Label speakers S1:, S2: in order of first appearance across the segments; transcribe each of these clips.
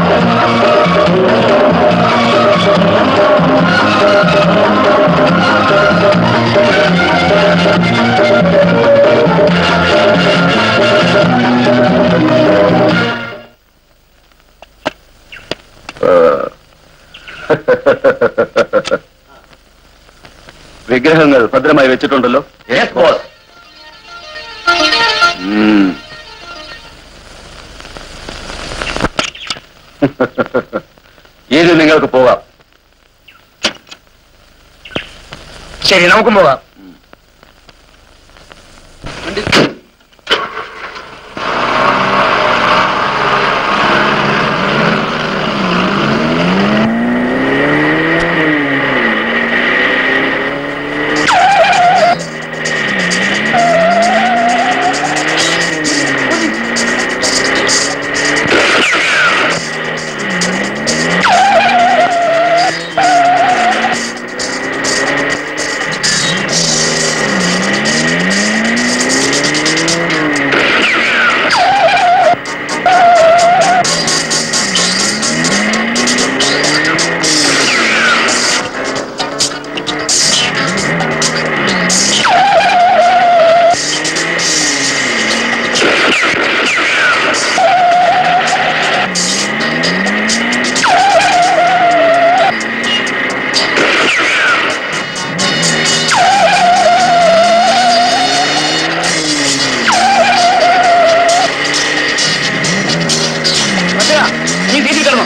S1: വിഗ്രഹങ്ങൾ ഭദ്രമായി വെച്ചിട്ടുണ്ടല്ലോ ഉം. ഇനി നിങ്ങൾക്ക് പോകാം
S2: ശരി നമുക്കും പോകാം നീ സീറ്റിൽ കിടന്നോ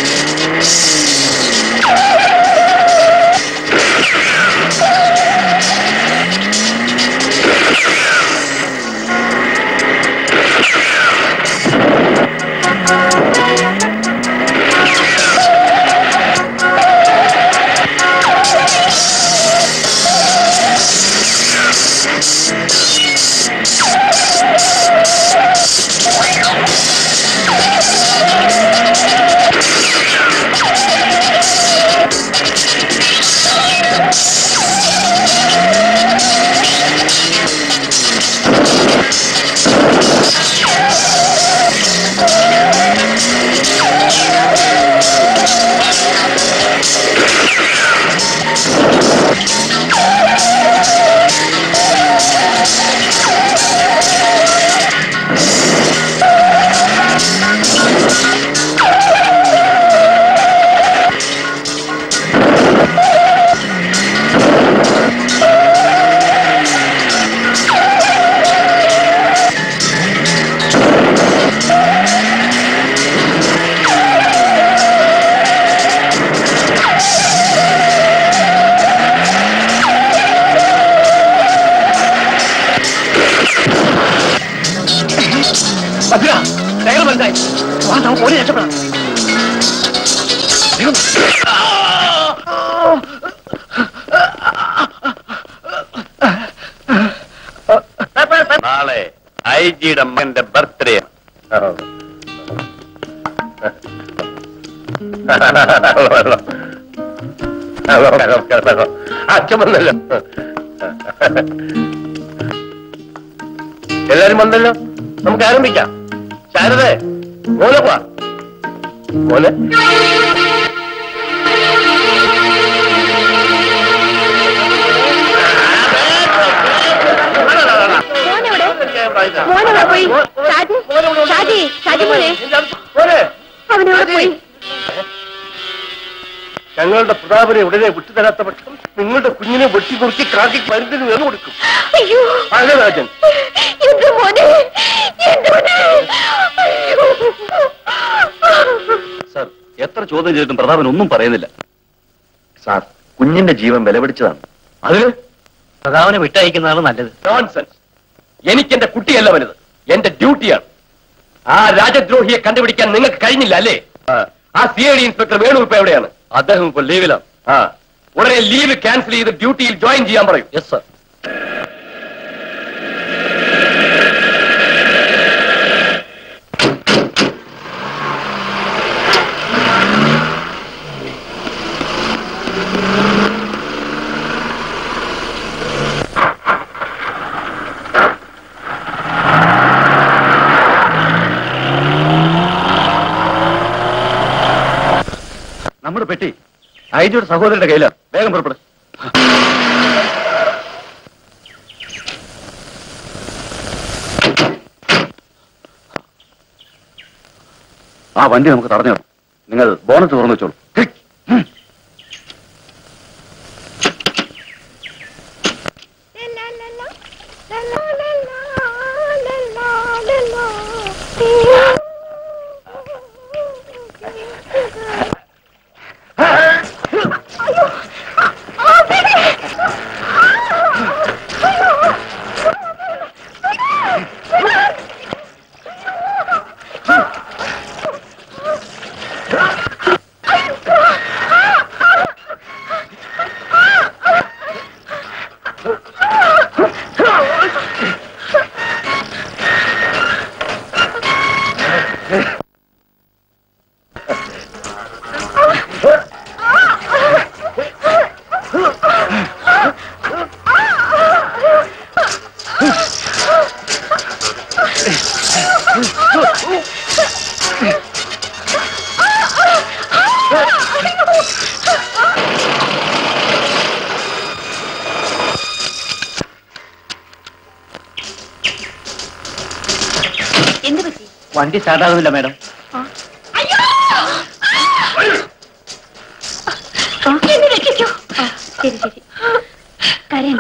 S2: ഭദ്ര ടയർ ബന്ധായി വാ നമുക്ക് ഓടി രക്ഷപ്പെടാം വേഗം.
S1: നാളെ ഐ ജിയുടെ അമ്മന്റെ ബർത്ത്ഡേ അച്ഛൻ വന്നല്ലോ എല്ലാരും വന്നല്ലോ നമുക്ക് ആരംഭിക്കാം ശാരദേ മോനെ പോവാ മോനെ
S3: മോനെവിടെ പോയി ഷാജി ഷാജി ഷാജി മോനെ
S1: മോനെ
S3: അവനെവിടെ പോയി
S1: ഞങ്ങളുടെ പ്രതാപനെ ഉടനെ വിട്ടുതരാത്ത പക്ഷം നിങ്ങളുടെ കുഞ്ഞിനെ വെട്ടി കുറിച്ച് കാക്കി മരുന്നിന് വേണം കൊടുക്കും
S3: അയ്യോ
S1: അഴരാജൻ
S3: എന്റെ മോനെ എന്റെ മോനെ അയ്യോ.
S1: സാർ എത്ര ചോദ്യം ചെയ്തിട്ടും പ്രതാപൻ ഒന്നും പറയുന്നില്ല സാർ കുഞ്ഞിന്റെ ജീവൻ വിലപിടിച്ചതാണ് അതിന്
S2: പ്രതാപനെ വിട്ടയക്കുന്നതാണ് നല്ലത്
S1: നോൺസെൻസ് എനിക്ക് എന്റെ കുട്ടിയല്ല വലുത് എന്റെ ഡ്യൂട്ടിയാണ് ആ രാജദ്രോഹിയെ കണ്ടുപിടിക്കാൻ നിങ്ങൾക്ക് കഴിഞ്ഞില്ല അല്ലേ ആ C I D inspector Venu ഇപ്പൊ എവിടെയാണ് അദ്ദേഹം ഇപ്പൊ ലീവിലാണ് ആ ഉടനെ ലീവ് ക്യാൻസൽ ചെയ്ത് ഡ്യൂട്ടിയിൽ ജോയിൻ ചെയ്യാൻ പറയും യെസ് സർ ഐ ജിയുടെ സഹോദരന്റെ കയ്യിലാണ് വേഗം പുറപ്പെടും ആ വണ്ടി നമുക്ക് തടഞ്ഞു നിർത്താം. നിങ്ങൾ ബോണറ്റ് തുറന്നു വെച്ചോളൂ
S3: എന്ത് പറ്റി
S2: വണ്ടി സ്റ്റാർട്ടാകുന്നില്ല മാഡം
S3: എന്നെ രക്ഷിക്കൂ ശരി ശരി കരയണ്ട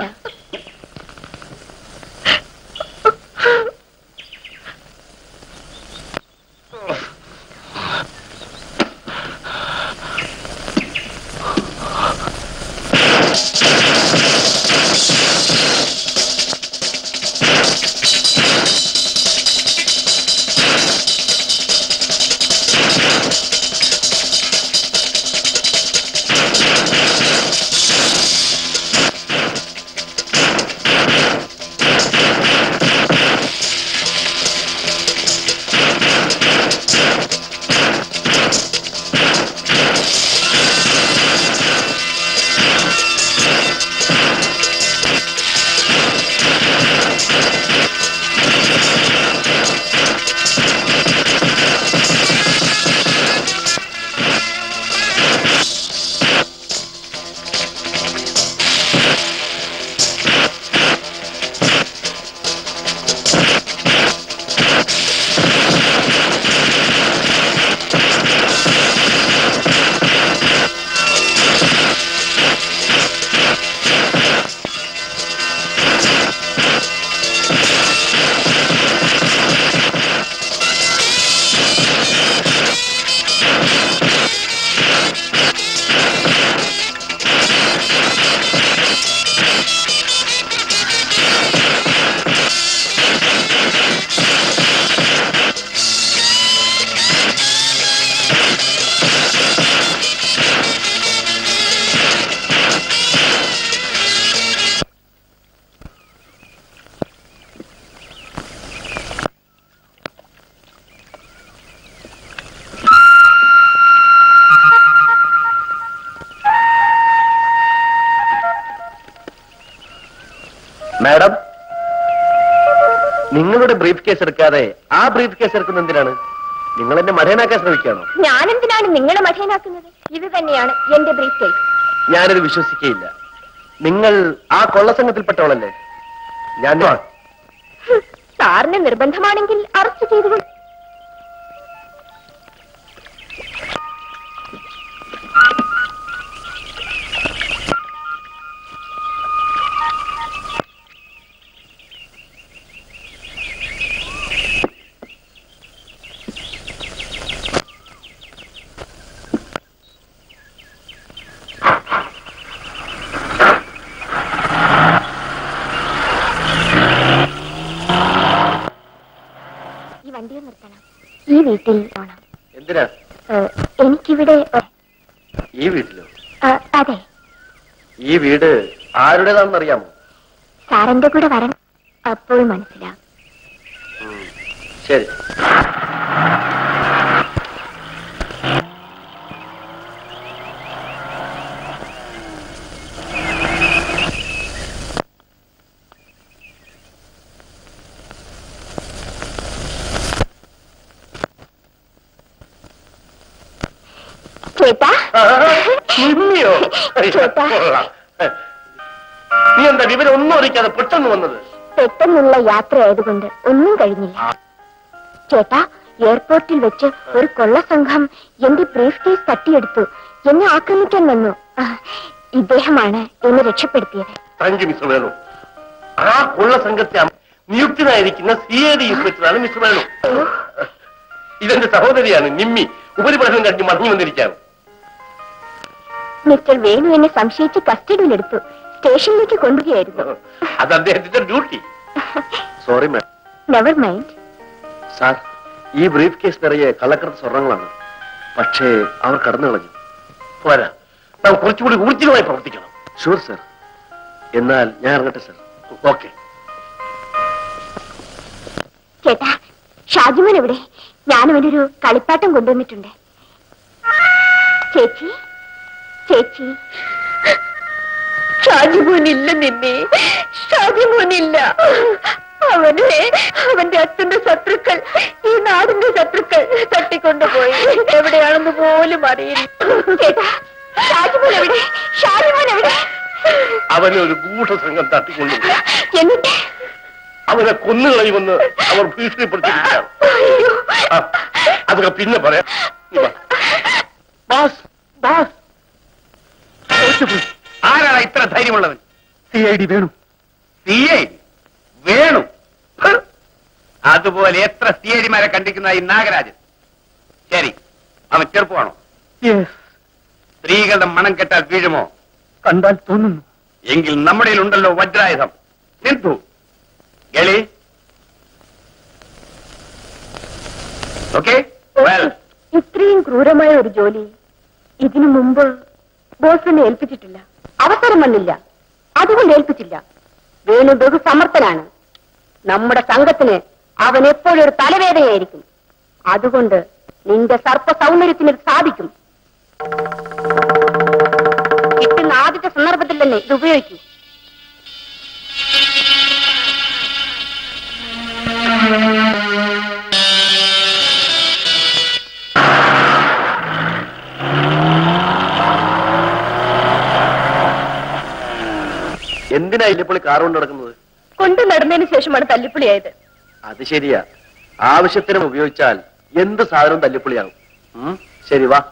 S1: മാഡം നിങ്ങളുടെ ബ്രീഫ് കേസ് എടുക്കാതെ ആ ബ്രീഫ് കേസ് എടുക്കുന്ന എന്തിനാണ് നിങ്ങൾ എന്നെ മടയനാക്കാൻ ശ്രമിക്കുകയാണോ
S3: ഞാൻ എന്തിനാണ് നിങ്ങളെ മഠയനാക്കുന്നത് ഇത് തന്നെയാണ് എന്റെ ബ്രീഫ് കേസ്
S1: ഞാനിത് വിശ്വസിക്കുകയില്ല നിങ്ങൾ ആ കൊള്ളസംഘത്തിൽപ്പെട്ടവളല്ലേ ഞാൻ
S3: സാറിന് നിർബന്ധമാണെങ്കിൽ അറസ്റ്റ് ചെയ്തുകൊള്ളു ഈ വണ്ടിയെ നിർത്തണം ഈ വീട്ടിൽ പോണം
S1: എന്തിനാ
S3: ഏഹ്, എനിക്കിവിടെ ഒ-
S1: ഈ വീട്ടിലോ
S3: ഏഹ്, അതെ
S1: ഈ വീട് ആരുടേതാണെന്ന് അറിയാമോ
S3: സാറിന്റെ കൂടെ വരണം അപ്പോൾ മനസ്സിലാവും
S1: ശരി
S3: ചേട്ടാ
S1: നിമ്മിയോ
S3: ചേട്ടാ.
S1: കൊള്ളാം. നീ എന്താ വിവരം ഒന്നും അറിയിക്കാതെ പെട്ടെന്ന് വന്നത്
S3: പെട്ടെന്നുള്ള യാത്രയായതുകൊണ്ട് ഒന്നും കഴിഞ്ഞില്ല ചേട്ടാ എയർപോർട്ടിൽ വെച്ച് ഒരു കൊള്ള സംഘം എന്റെ ബ്രീഫ് കേസ് തട്ടിയെടുത്തു എന്നെ ആക്രമിക്കാൻ വന്നു ആ, ഇദ്ദേഹമാണ് എന്നെ രക്ഷപ്പെടുത്തിയത്
S1: താങ്ക് യു മിസ്റ്റർ വേണു ആ കൊള്ള സംഘത്തെ അം- നിയുക്തനായിരിക്കുന്ന സി ഐ ഡി ഇൻസ്പെക്ടറാണ് മിസ്റ്റർ വേണു ഇതെന്റെ സഹോദരിയാണ് നിമ്മി ഉപരിപഠനം കഴിഞ്ഞ് മടങ്ങി വന്നിരിക്കുകയാണ്
S3: മിസ്റ്റർ വേണു എന്നെ സംശയിച്ച് കസ്റ്റഡിയിലെടുത്തു സ്റ്റേഷനിലേക്ക് കൊണ്ടുപോയായിരുന്നു
S1: അത് അദ്ദേഹത്തിന്റെ duty sorry ma'am
S3: never mind
S1: sir ഈ ബ്രീഫ് കേസ് നിറയെ കള്ളക്കടത്ത് സ്വർണങ്ങളാണ് പക്ഷേ അവർ കടന്നു കളഞ്ഞു പോരാ നാം കുറച്ചുകൂടി ഊർജിതമായി പ്രവർത്തിക്കണം ഷുവർ സർ എന്നാൽ ഞാൻ ഇറങ്ങട്ടെ സർ ഓക്കെ
S3: ചേട്ടാ ഷാജിമോൻ എവിടെ ഞാൻ അവനൊരു കളിപ്പാട്ടം കൊണ്ടുവന്നിട്ടുണ്ട് ചേച്ചി ചേച്ചി ഷാജിമോനില്ല നിന്നെ ഷാജിമോനില്ല അവനെ അവന്റെ അച്ഛന്റെ ശത്രുക്കൾ ഈ നാടിന്റെ ശത്രുക്കൾ തട്ടിക്കൊണ്ടുപോയി എവിടെയാണെന്ന് പോലും അറിയില്ല ചേട്ടാ ഷാജിമോൻ എവിടെ ഷാജിമോൻ എവിടെ
S1: അവനെ ഒരു ഗൂഢസംഘം തട്ടിക്കൊണ്ടുപോയി
S3: എന്നിട്ട്
S1: അവനെ കൊന്നുകളയുമെന്ന് അവർ ഭീഷണിപ്പെടുത്തിയിരിക്കുകയാണ്
S3: അയ്യോ
S1: ആ, അതൊക്കെ പിന്നെ പറയാം നീ വാ. ബാസ് ബാസ്
S2: ആരാണ് ഇത്ര ധൈര്യമുള്ളവൻ
S1: C I D Venu
S2: C I Venu ഹ്. അതുപോലെ എത്ര സി ഐ ഡിമാരെ കണ്ടിരിക്കുന്ന ഈ നാഗരാജൻ ശരി അവൻ ചെറുപ്പമാണോ സ്ത്രീകളുടെ മണം കെട്ടാൽ വീഴുമോ
S1: കണ്ടാൽ തോന്നുന്നു
S2: എങ്കിൽ നമ്മുടെ ഉണ്ടല്ലോ വജ്രായുധം സിന്ധു ഗളി ഓക്കെ വെൽ
S3: ഇത്രയും ക്രൂരമായ ഒരു ജോലി ഇതിനു മുമ്പ് ബോസ് എന്നെ ഏൽപ്പിച്ചിട്ടില്ല അവസരം വന്നില്ല അതുകൊണ്ട് ഏൽപ്പിച്ചില്ല വേണു ബഹു സമർത്ഥനാണ് നമ്മുടെ സംഘത്തിന് അവൻ എപ്പോഴും ഒരു തലവേദനയായിരിക്കും അതുകൊണ്ട് നിന്റെ സർപ്പ സൗന്ദര്യത്തിന് ഇത് സാധിക്കും കിട്ടുന്ന ആദ്യത്തെ സന്ദർഭത്തിൽ തന്നെ ഇത് ഉപയോഗിക്കൂ
S1: എന്തിനാ ഇല്ലപ്പോൾ കാർ കൊണ്ട് നടക്കുന്നത്
S3: കൊണ്ടു നടന്നതിന് ശേഷമാണ് തല്ലിപ്പൊളിയായത്
S1: അത് ശരിയാ ആവശ്യത്തിനും ഉപയോഗിച്ചാൽ എന്ത് സാധനവും തല്ലിപ്പൊളിയാകും ഉം, ശരി വാ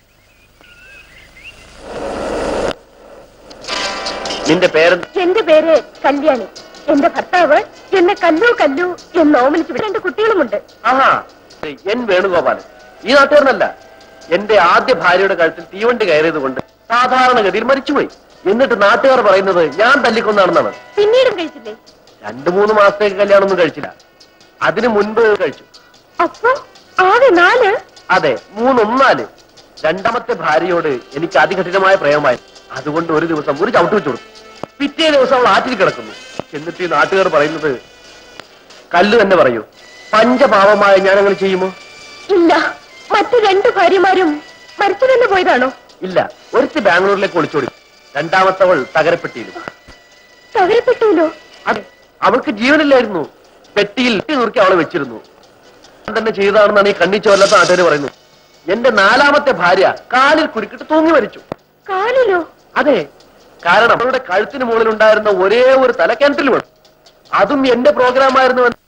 S1: നിന്റെ പേരെന്ത്
S3: എന്റെ പേര് കല്യാണി എന്റെ ഭർത്താവ് എന്നെ കല്ലു കല്ലു എന്ന് ഓമനിച്ച് വിട്ട രണ്ട് കുട്ടികളുമുണ്ട്
S1: ആഹാ എൻ വേണുഗോപാലൻ ഈ നാട്ടുകാരനല്ല എന്റെ ആദ്യ ഭാര്യയുടെ കഴുത്തിൽ തീവണ്ടി കയറിയത് കൊണ്ട് സാധാരണഗതിയിൽ മരിച്ചുപോയി എന്നിട്ട് നാട്ടുകാർ പറയുന്നത് ഞാൻ തല്ലിക്കൊന്നാണെന്നാണ്
S3: പിന്നീടും കഴിച്ചില്ലേ
S1: രണ്ടു മൂന്ന് മാസത്തേക്ക് കല്യാണമൊന്നും കഴിച്ചില്ല അതിനു മുൻപ് കഴിച്ചു
S3: അപ്പൊ ആകെ നാല്
S1: അതെ മൂന്നൊന്നാല് രണ്ടാമത്തെ ഭാര്യയോട് എനിക്ക് അതികഠിനമായ പ്രേമമായി അതുകൊണ്ട് ഒരു ദിവസം ഒരു ചവിട്ട് വെച്ചു കൊടുത്തു പിറ്റേ ദിവസം അവൾ ആറ്റിൽ കിടക്കുന്നു എന്നിട്ട് ഈ നാട്ടുകാർ പറയുന്നത് കല്ല് തന്നെ പറയൂ പഞ്ചപാവമായ ഞാൻ അങ്ങനെ ചെയ്യുമോ
S3: ഇല്ല മറ്റു രണ്ട് ഭാര്യമാരും മരിച്ചു തന്നെ പോയതാണോ
S1: ഇല്ല ഒരുത്തി ബാംഗ്ലൂരിലേക്ക് ഒളിച്ചോടി രണ്ടാമത്തവൾ തകരപ്പെട്ടിയിലും
S3: തകരപ്പെട്ടുല്ലോ
S1: അതെ അവൾക്ക് ജീവനില്ലായിരുന്നു പെട്ടിയിൽ നുറുക്കി അവളെ വെച്ചിരുന്നു ഞാൻ തന്നെ ചെയ്തതാണെന്നാണ് ഈ കണ്ണിച്ചു വല്ലാത്ത നാട്ടുകാർ പറയുന്നു എന്റെ നാലാമത്തെ ഭാര്യ കാലിൽ കുരുക്കിട്ട് തൂങ്ങി മരിച്ചു
S3: കാലിലോ
S1: അതെ കാരണം അവളുടെ കഴുത്തിന് മുകളിൽ ഉണ്ടായിരുന്ന ഒരേ ഒരു തല കിണറ്റിൽ വീണു അതും എന്റെ പ്രോഗ്രാം ആയിരുന്നു എന്ന്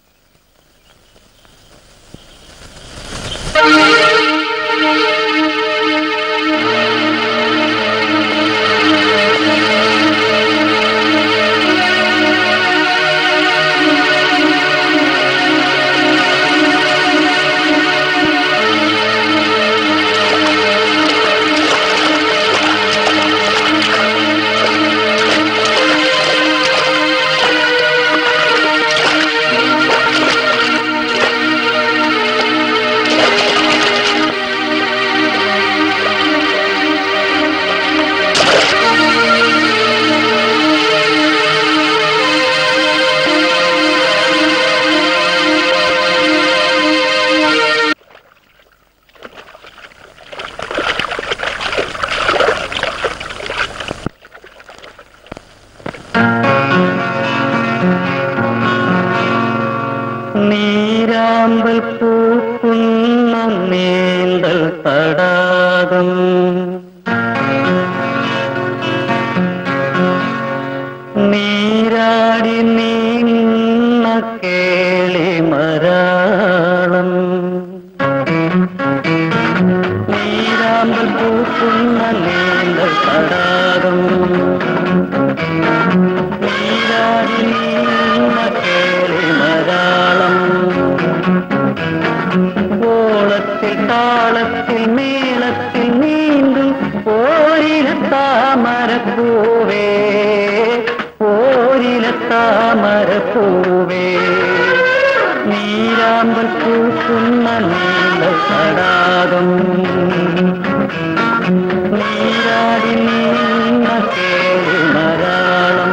S4: നീരാമ്പൽ പൂക്കുന്ന നീന്തൽ തടാകം കേളി മരാളം നീരാമ്പൽ പൂക്കുന്ന നീണ്ട തടാകം നീരാടി നീങ്ങുന്ന കേളി മരാളം ഓളത്തിൽ താളത്തിൽ മേളത്തിൽ നീന്തും ഓരില താമരപ്പൂവേ ഓരില താമരപ്പൂവേ നീരാമ്പൽ പൂക്കുന്ന നീല തടാകം നീരാടി നീങ്ങ കേളി മരാളം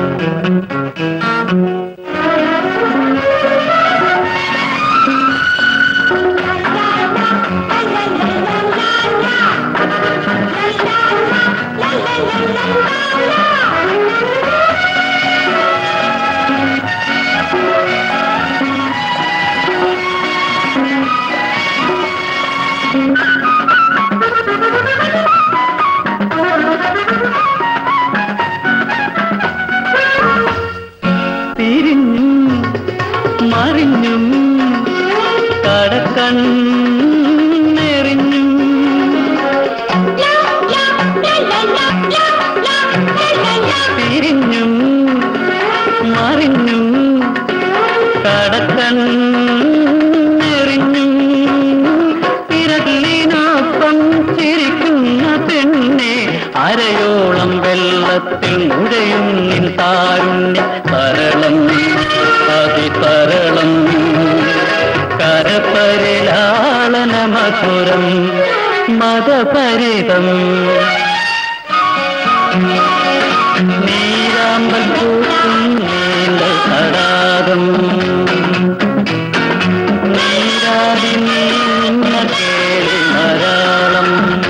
S4: തിരിഞ്ഞും മറിഞ്ഞും കടക്കണ്ണെറിഞ്ഞും തിരിഞ്ഞും മറിഞ്ഞും കടക്കണ്ണെറിഞ്ഞും തിരകളിനൊപ്പം ചിരിക്കുന്ന പെണ്ണെ അരയോളം വെള്ളത്തിൽ മുഴയും നിൻ താരുണ്യ തരളം അതിതരളം കരപരിലാളന മധുരം മതപരിതം നീരാമ്പൽ പൂക്കും നീണ്ട തടാകം നീരാടി നീങ്ങ കേളി മരാളം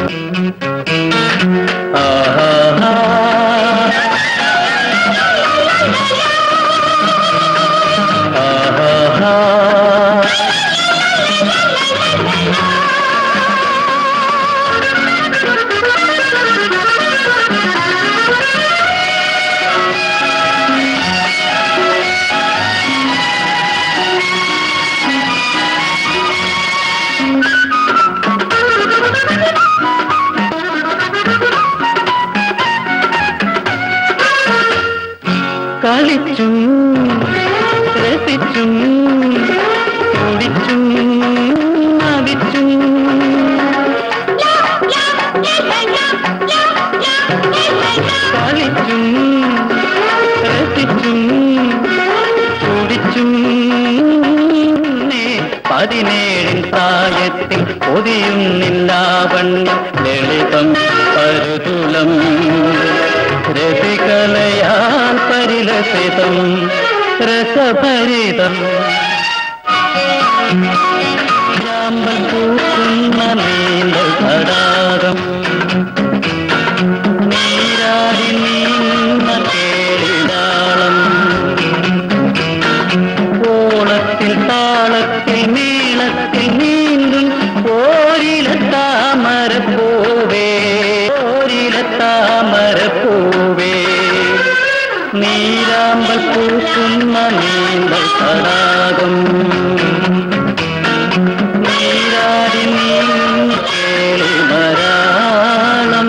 S4: ആഹാ ആഹാ കളിച്ചും രസിച്ചും കുടിച്ചും നടിച്ചും കളിച്ചും രസിച്ചും കുടിച്ചും നേ പതിനേഴിൻ പ്രായത്തിൽ പൊതിയും നില്ലാവണ്യം ലളിതം പരുതുലം രസികലയാൽ പരിലസിതം രസഭരിതം ചാമ്പൽ പൂക്കുന്ന നീണ്ട തടാകം നീരാടി നീങ്ങുന്ന കേളിടാളം ഓളത്തിൽ താളത്തിൽ മേളത്തിൽ നീന്തും ഓരില താമരപ്പൂവേ ഓരില താമരപ്പൂവേ നീരാമ്പൽ പൂക്കുന്ന നീണ്ട തടാകം നീരാടി നീങ്ങ കേളി മരാളം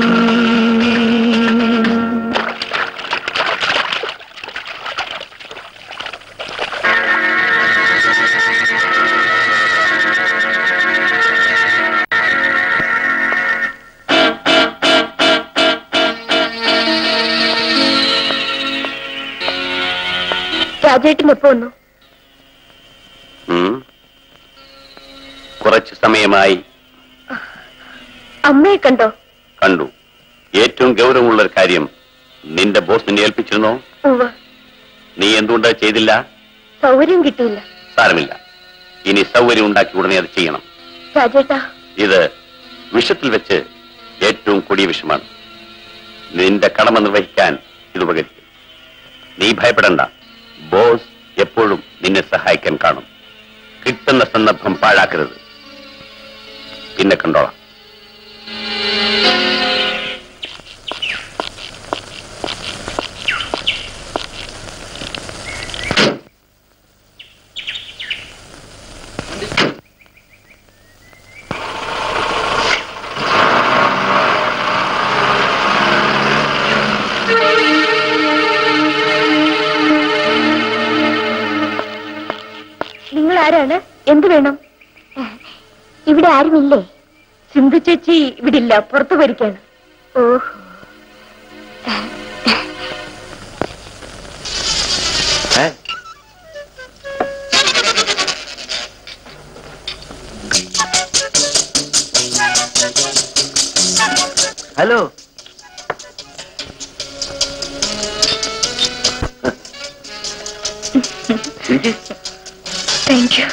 S3: രാജേട്ടൻ എപ്പോ വന്നു
S2: ഉം. കുറച്ച് സമയമായി
S3: അമ്മയെ കണ്ടോ
S2: കണ്ടു ഏറ്റവും ഗൗരവമുള്ള ഒരു കാര്യം നിന്റെ ബോസ് നിന്നെ ഏൽപ്പിച്ചിരുന്നോ
S3: ഉവ്വ്
S2: നീ എന്തുകൊണ്ട് അത് ചെയ്തില്ല
S3: സൗകര്യം കിട്ടിയില്ല
S2: സാരമില്ല ഇനി സൗകര്യം ഉണ്ടാക്കി ഉടനെ അത് ചെയ്യണം
S3: രാജേട്ടാ
S2: ഇത് വിഷത്തിൽ വെച്ച് ഏറ്റവും കൊടിയ വിഷമാണ് നിന്റെ കടമ നിർവഹിക്കാൻ ഇത് ഉപകരിക്കും നീ ഭയപ്പെടണ്ട ബോസ് എപ്പോഴും നിന്നെ സഹായിക്കാൻ കാണും കിട്ടുന്ന സന്ദർഭം പാഴാക്കരുത് പിന്നെ കണ്ടോളാം
S3: നിങ്ങൾ ആരാണ് എന്ത് വേണം ഇവിടെ ആരുമില്ലേ സിന്ധു ചേച്ചി ഇവിടെ ഇല്ല പുറത്തു പോയിരിക്കാണ് ഓഹോ
S1: ഏ? ഹലോ ഇരിക്ക്.
S3: താങ്ക് യു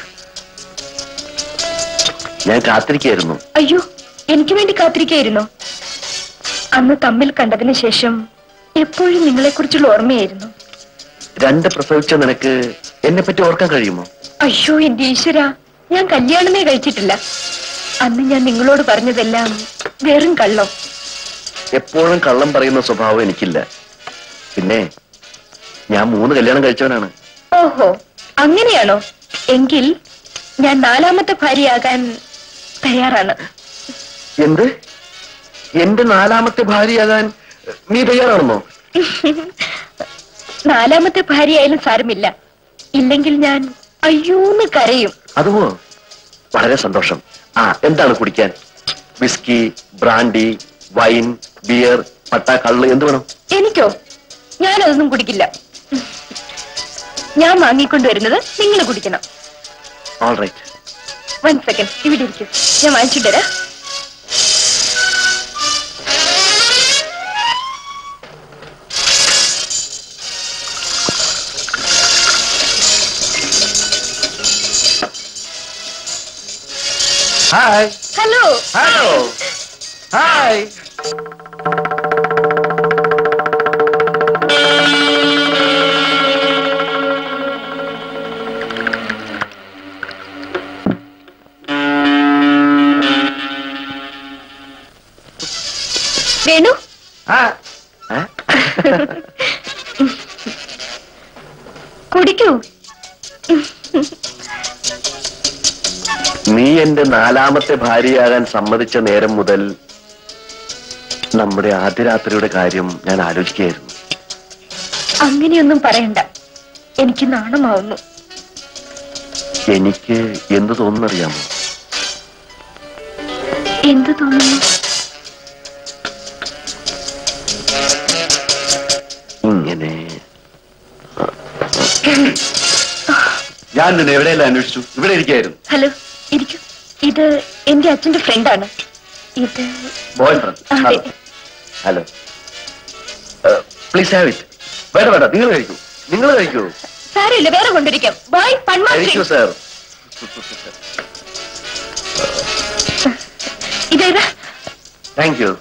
S1: ഞാൻ കാത്തിരിക്കായിരുന്നു
S3: അയ്യോ എനിക്ക് വേണ്ടി കാത്തിരിക്കായിരുന്നോ അന്ന് തമ്മിൽ കണ്ടതിന് ശേഷം എപ്പോഴും നിങ്ങളെക്കുറിച്ചുള്ള ഓർമ്മയായിരുന്നു
S1: രണ്ട് പ്രസവിച്ച നിനക്ക് എന്നെ പറ്റി ഓർക്കാൻ കഴിയുമോ
S3: അയ്യോ എന്റെ ഈശ്വര ഞാൻ കല്യാണമേ കഴിച്ചിട്ടില്ല അന്ന് ഞാൻ നിങ്ങളോട് പറഞ്ഞതെല്ലാം വെറും കള്ളം
S1: എപ്പോഴും കള്ളം പറയുന്ന സ്വഭാവം എനിക്കില്ല പിന്നെ ഞാൻ മൂന്ന് കല്യാണം കഴിച്ചവനാണ്
S3: ഓഹോ അങ്ങനെയാണോ എങ്കിൽ ഞാൻ നാലാമത്തെ ഭാര്യയാകാൻ തയ്യാറാണ്
S1: എന്ത് എന്റെ നാലാമത്തെ ഭാര്യയാകാൻ നീ തയ്യാറാണെന്നോ
S3: നാലാമത്തെ ഭാര്യയായാലും സാരമില്ല ഇല്ലെങ്കിൽ ഞാൻ അയ്യോന്ന് കരയും
S1: അതുവോ വളരെ സന്തോഷം ആ എന്താണ് കുടിക്കാൻ വിസ്കി ബ്രാൻഡി വൈൻ ബിയർ പട്ട കള്ള് എന്ത് വേണം
S3: എനിക്കോ ഞാനതൊന്നും കുടിക്കില്ല ഞാൻ വാങ്ങിക്കൊണ്ടുവരുന്നത് നിങ്ങൾ കുടിക്കണം
S1: ഓൾ റൈറ്റ്
S3: വൺ സെക്കൻഡ് ഇവിടെ ഇരിക്കും ഞാൻ വാങ്ങിച്ചിട്ട് തരാം
S1: hi
S3: hello
S1: hello hi
S3: Venu കുടിക്കൂ
S1: നീ എന്റെ നാലാമത്തെ ഭാര്യയാകാൻ സമ്മതിച്ച നേരം മുതൽ നമ്മുടെ ആദ്യ രാത്രിയുടെ കാര്യം ഞാൻ ആലോചിക്കുകയായിരുന്നു
S3: അങ്ങനെയൊന്നും പറയണ്ട എനിക്ക് നാണമാവുന്നു
S1: എനിക്ക് എന്ത് തോന്നുന്നറിയാമോ
S3: എന്ത് തോന്നുന്നു
S1: ഇങ്ങനെ ഞാൻ നിന്നെ എവിടെയെല്ലാം അന്വേഷിച്ചു ഇവിടെ ഇരിക്കായിരുന്നു
S3: ഹലോ ഇരിക്കൂ ഇത് എന്റെ അച്ഛന്റെ ഫ്രണ്ടാണ് ഇത്
S1: ബോയ് ഫ്രണ്ട്
S3: അതെ.
S1: ഹലോ പ്ലീസ് ഹാവ് ഇറ്റ് വേണ്ട വേണ്ട നിങ്ങൾ കഴിക്കൂ നിങ്ങൾ കഴിക്കൂ
S3: സാരമില്ല വേറെ കൊണ്ടിരിക്കാം ബോയ്
S1: കഴിക്കൂ
S3: പൺമാ
S1: സാർ
S3: ഇതേതാ
S1: താങ്ക് യു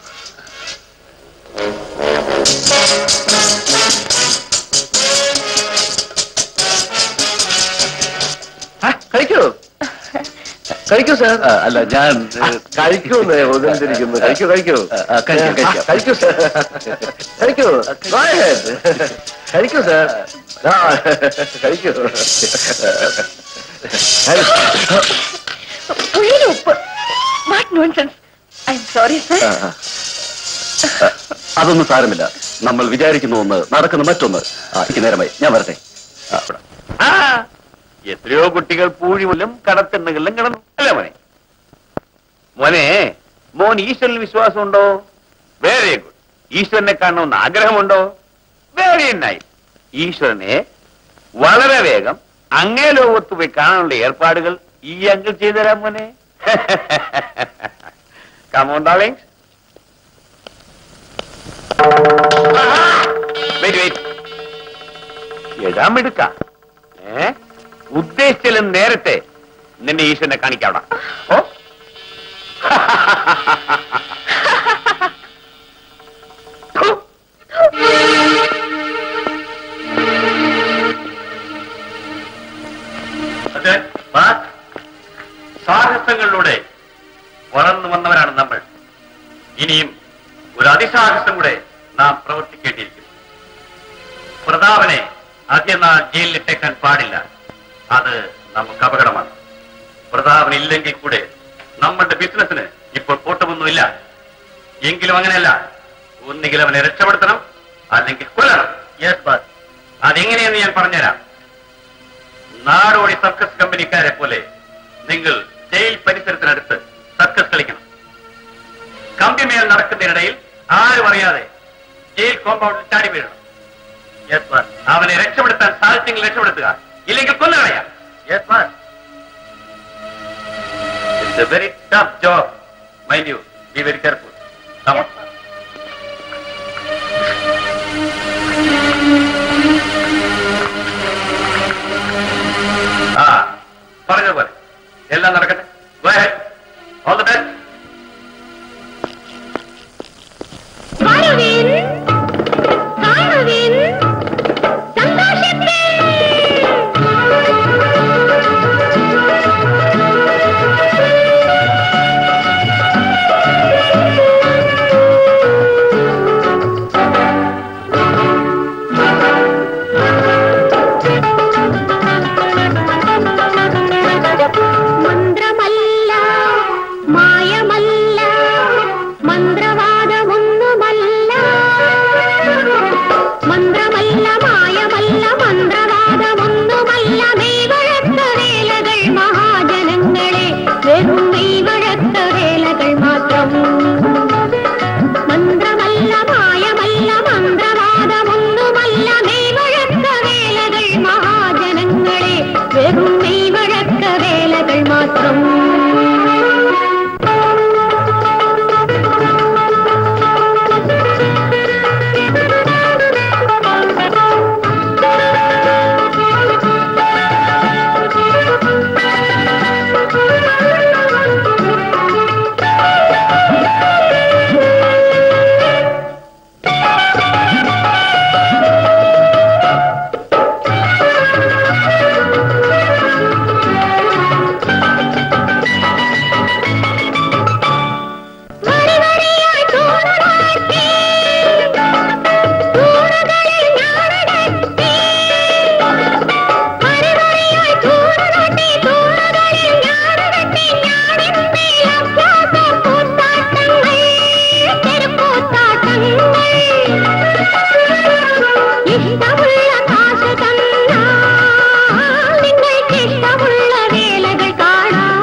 S1: കഴിക്കൂ കഴിക്കൂ സാർ അല്ല ഞാൻ കഴിക്കൂന്ന് ഒന്നിരിക്കുന്നു കഴിക്കൂ കഴിക്കൂ കഴിക്കൂ സാർ കഴിക്കൂ Go ahead. കഴിക്കൂ സാർ ആ കഴിക്കൂ
S3: പുള്ളിയുടെ ഉപ്പ് what nonsense I'm sorry sir
S1: അതൊന്നും സാരമില്ല നമ്മൾ വിചാരിക്കുന്ന ഒന്ന് നടക്കുന്ന മറ്റൊന്ന് ആ, എനിക്ക് നേരമായി ഞാൻ വരട്ടെ ആ, ഇവിടെ.
S2: ആ എത്രയോ കുട്ടികൾ പൂഴിമുല്ലും കടത്തിണ്ണകളിലും കിടന്നു അല്ലേ മോനെ മോനെ മോൻ ഈശ്വരനിൽ വിശ്വാസമുണ്ടോ വെരി ഗുഡ് ഈശ്വരനെ കാണണമെന്ന് ആഗ്രഹമുണ്ടോ വെരി നൈസ് ഈശ്വരനെ വളരെ വേഗം അങ്ങേ ലോകത്ത് പോയി കാണാനുള്ള ഏർപ്പാടുകൾ ഈ അങ്കിൾ ചെയ്തുതരാം മോനെ കമോൺ ഡാർലിംഗ് വെയിറ്റ് വെയിറ്റ് എഴുതാമെടുക്ക ഏ ഉദ്ദേശിച്ചാലും നേരത്തെ നിന്നെ ഈശ്വരനെ കാണിക്കാവട ഓ ഥു.
S1: അതെ, വാ. സാഹസങ്ങളിലൂടെ വളർന്നു വന്നവരാണ് നമ്മൾ ഇനിയും ഒരു അതിസാഹസം കൂടെ നാം പ്രവർത്തിക്കേണ്ടിയിരിക്കുന്നു പ്രതാപനെ ആദ്യനാൾ ജയിലിലിട്ടേക്കാൻ പാടില്ല അത് നമുക്ക് അപകടമാണ് പ്രതാപൻ ഇല്ലെങ്കിൽ കൂടെ നമ്മളുടെ ബിസിനസ്സിന് ഇപ്പോൾ കൂട്ടമൊന്നുമില്ല എങ്കിലും അങ്ങനെയല്ല ഒന്നുകിൽ അവനെ രക്ഷപ്പെടുത്തണം അല്ലെങ്കിൽ കൊല്ലണം യെസ് ബാസ് അതെങ്ങനെയെന്ന് ഞാൻ പറഞ്ഞുതരാം
S2: നാടോടി സർക്കസ് കമ്പനിക്കാരെ പോലെ നിങ്ങൾ ജയിൽ പരിസരത്തിനടുത്ത് സർക്കസ് കളിക്കണം കമ്പിമേൽ നടക്കുന്നതിനിടയിൽ ആരും അറിയാതെ ജയിൽ കോമ്പൗണ്ടിൽ ചാടി വീഴണം യെസ് സാർ അവനെ രക്ഷപ്പെടുത്താൻ സാധിച്ചെങ്കിൽ രക്ഷപ്പെടുത്തുക ഇല്ലെങ്കിൽ കൊന്നുകളയാം yes sir it's a very tough job mind you be very careful ആ പറഞ്ഞതുപോലെ എല്ലാം നടക്കട്ടെ ഓൾ ദ ബെസ്റ്റ്
S3: വരുവിൻ കാണുവിൻ സന്തോഷിപ്പിൻ മന്ത്രമല്ല മായമല്ല മന്ത്രവാദമൊന്നുമല്ല മന്ത്രമല്ല മായമല്ല മന്ത്രവാദമൊന്നുമല്ല മെയ്വഴക്ക വേലകൾ മഹാജനങ്ങളെ വെറും മെയ്വഴക്ക വേലകൾ മാത്രം മന്ത്രമല്ല മായമല്ല മന്ത്രവാദമൊന്നുമല്ല മെയ്വഴക്ക വേലകൾ മഹാജനങ്ങളെ വെറും മെയ്വഴക്ക വേലകൾ മാത്രം വരി വരിയായി തൂണുനാട്ടി, തൂണുകളിൽ ഞാനടക്കി. വരി വരിയായി തൂണുനാട്ടി, തൂണുകളിൽ ഞാനടക്കി. ഞാനിന്മേൽ അഭ്യാസ കൂത്താട്ടങ്ങൾ, തെരുക്കൂത്താട്ടങ്ങൾ. ഇഷ്ടമുള്ള കാശ് തന്നാൽ നിങ്ങൾക്ക് ഇഷ്ടമുള്ള വേലകൾ കാണാം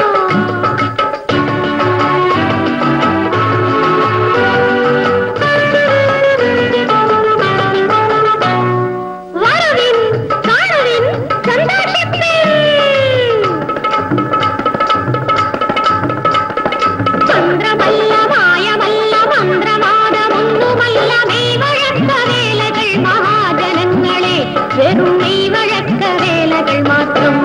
S3: വരുവിൻ കാണുവിൻ സന്തോഷിപ്പിൻ മന്ത്രമല്ല മായമല്ല മന്ത്രവാദമൊന്നുമല്ല മെയ്വഴക്ക വേലകൾ മഹാജനങ്ങളെ വെറും മെയ്വഴക്ക വേലകൾ മാത്രം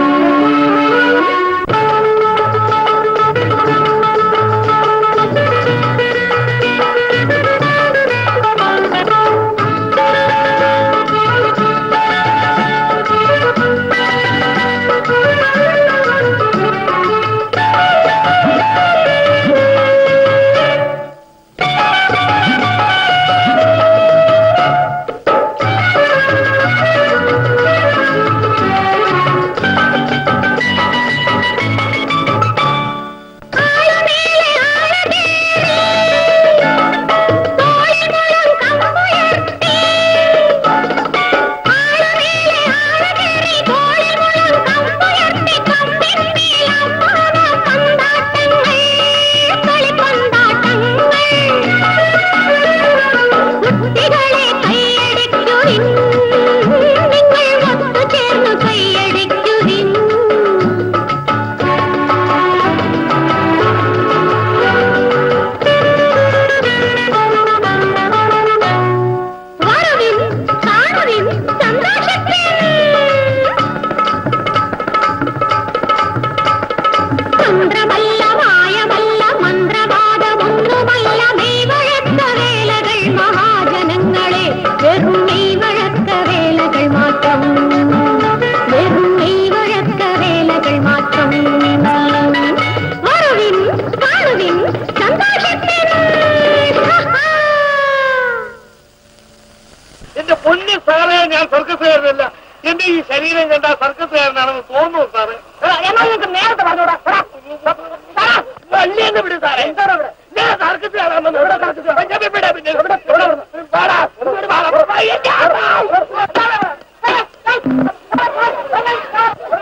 S3: ആളുമേലെ ആളകേറി, തോളിമുളം കമ്പുയർത്തി. ആളുമേലെ ആളകേറി, തോളിമുളം കമ്പുയർത്തി. കമ്പിന്മേൽ അമ്മാവ പന്താട്ടങ്ങൾ, കളിപ്പന്താട്ടങ്ങൾ. കുട്ടികളെ കൈയടിക്കുവിൻ, നിങ്ങൾ ഒത്തുചേർന്നു കൈയടിക്കുവിൻ വരുവിൻ കാണുവിൻ സന്തോഷിപ്പിൻ മന്ത്രമല്ല മായമല്ല മന്ത്രവാദമൊന്നുമല്ല മെയ്വഴക്ക വേലകൾ മഹാജനങ്ങളെ വെറും മെയ്വഴക്ക വേലകൾ മാത്രം വെറും മെയ്വഴക്ക വേലകൾ മാത്രം വരുവിൻ കാണുവിൻ സന്തോഷിപ്പിൻ
S5: എന്റെ പൊന്നി സാറേ ഞാൻ സർക്കസുകാരനല്ല എന്റെ ഈ ശരീരം കണ്ട സർക്കസുകാരനാണെന്ന് തോന്നുന്നു സാറേ
S3: എന്നാ നിങ്ങൾക്ക് നേരത്തെ പറഞ്ഞൂടാ
S5: വള്ളിയെന്ന് വിട് സാറേ ഞാൻ സർക്കസുകാരാണെന്ന് എവിടെ സർക്കസുകാരൻ? ഞാൻ ഇവിടെ പിന്നെ എവിടെ എവിടെ വന്നു? വാടാ, ഇങ്ങോട്ട് വാടാ. എന്റെ ആ-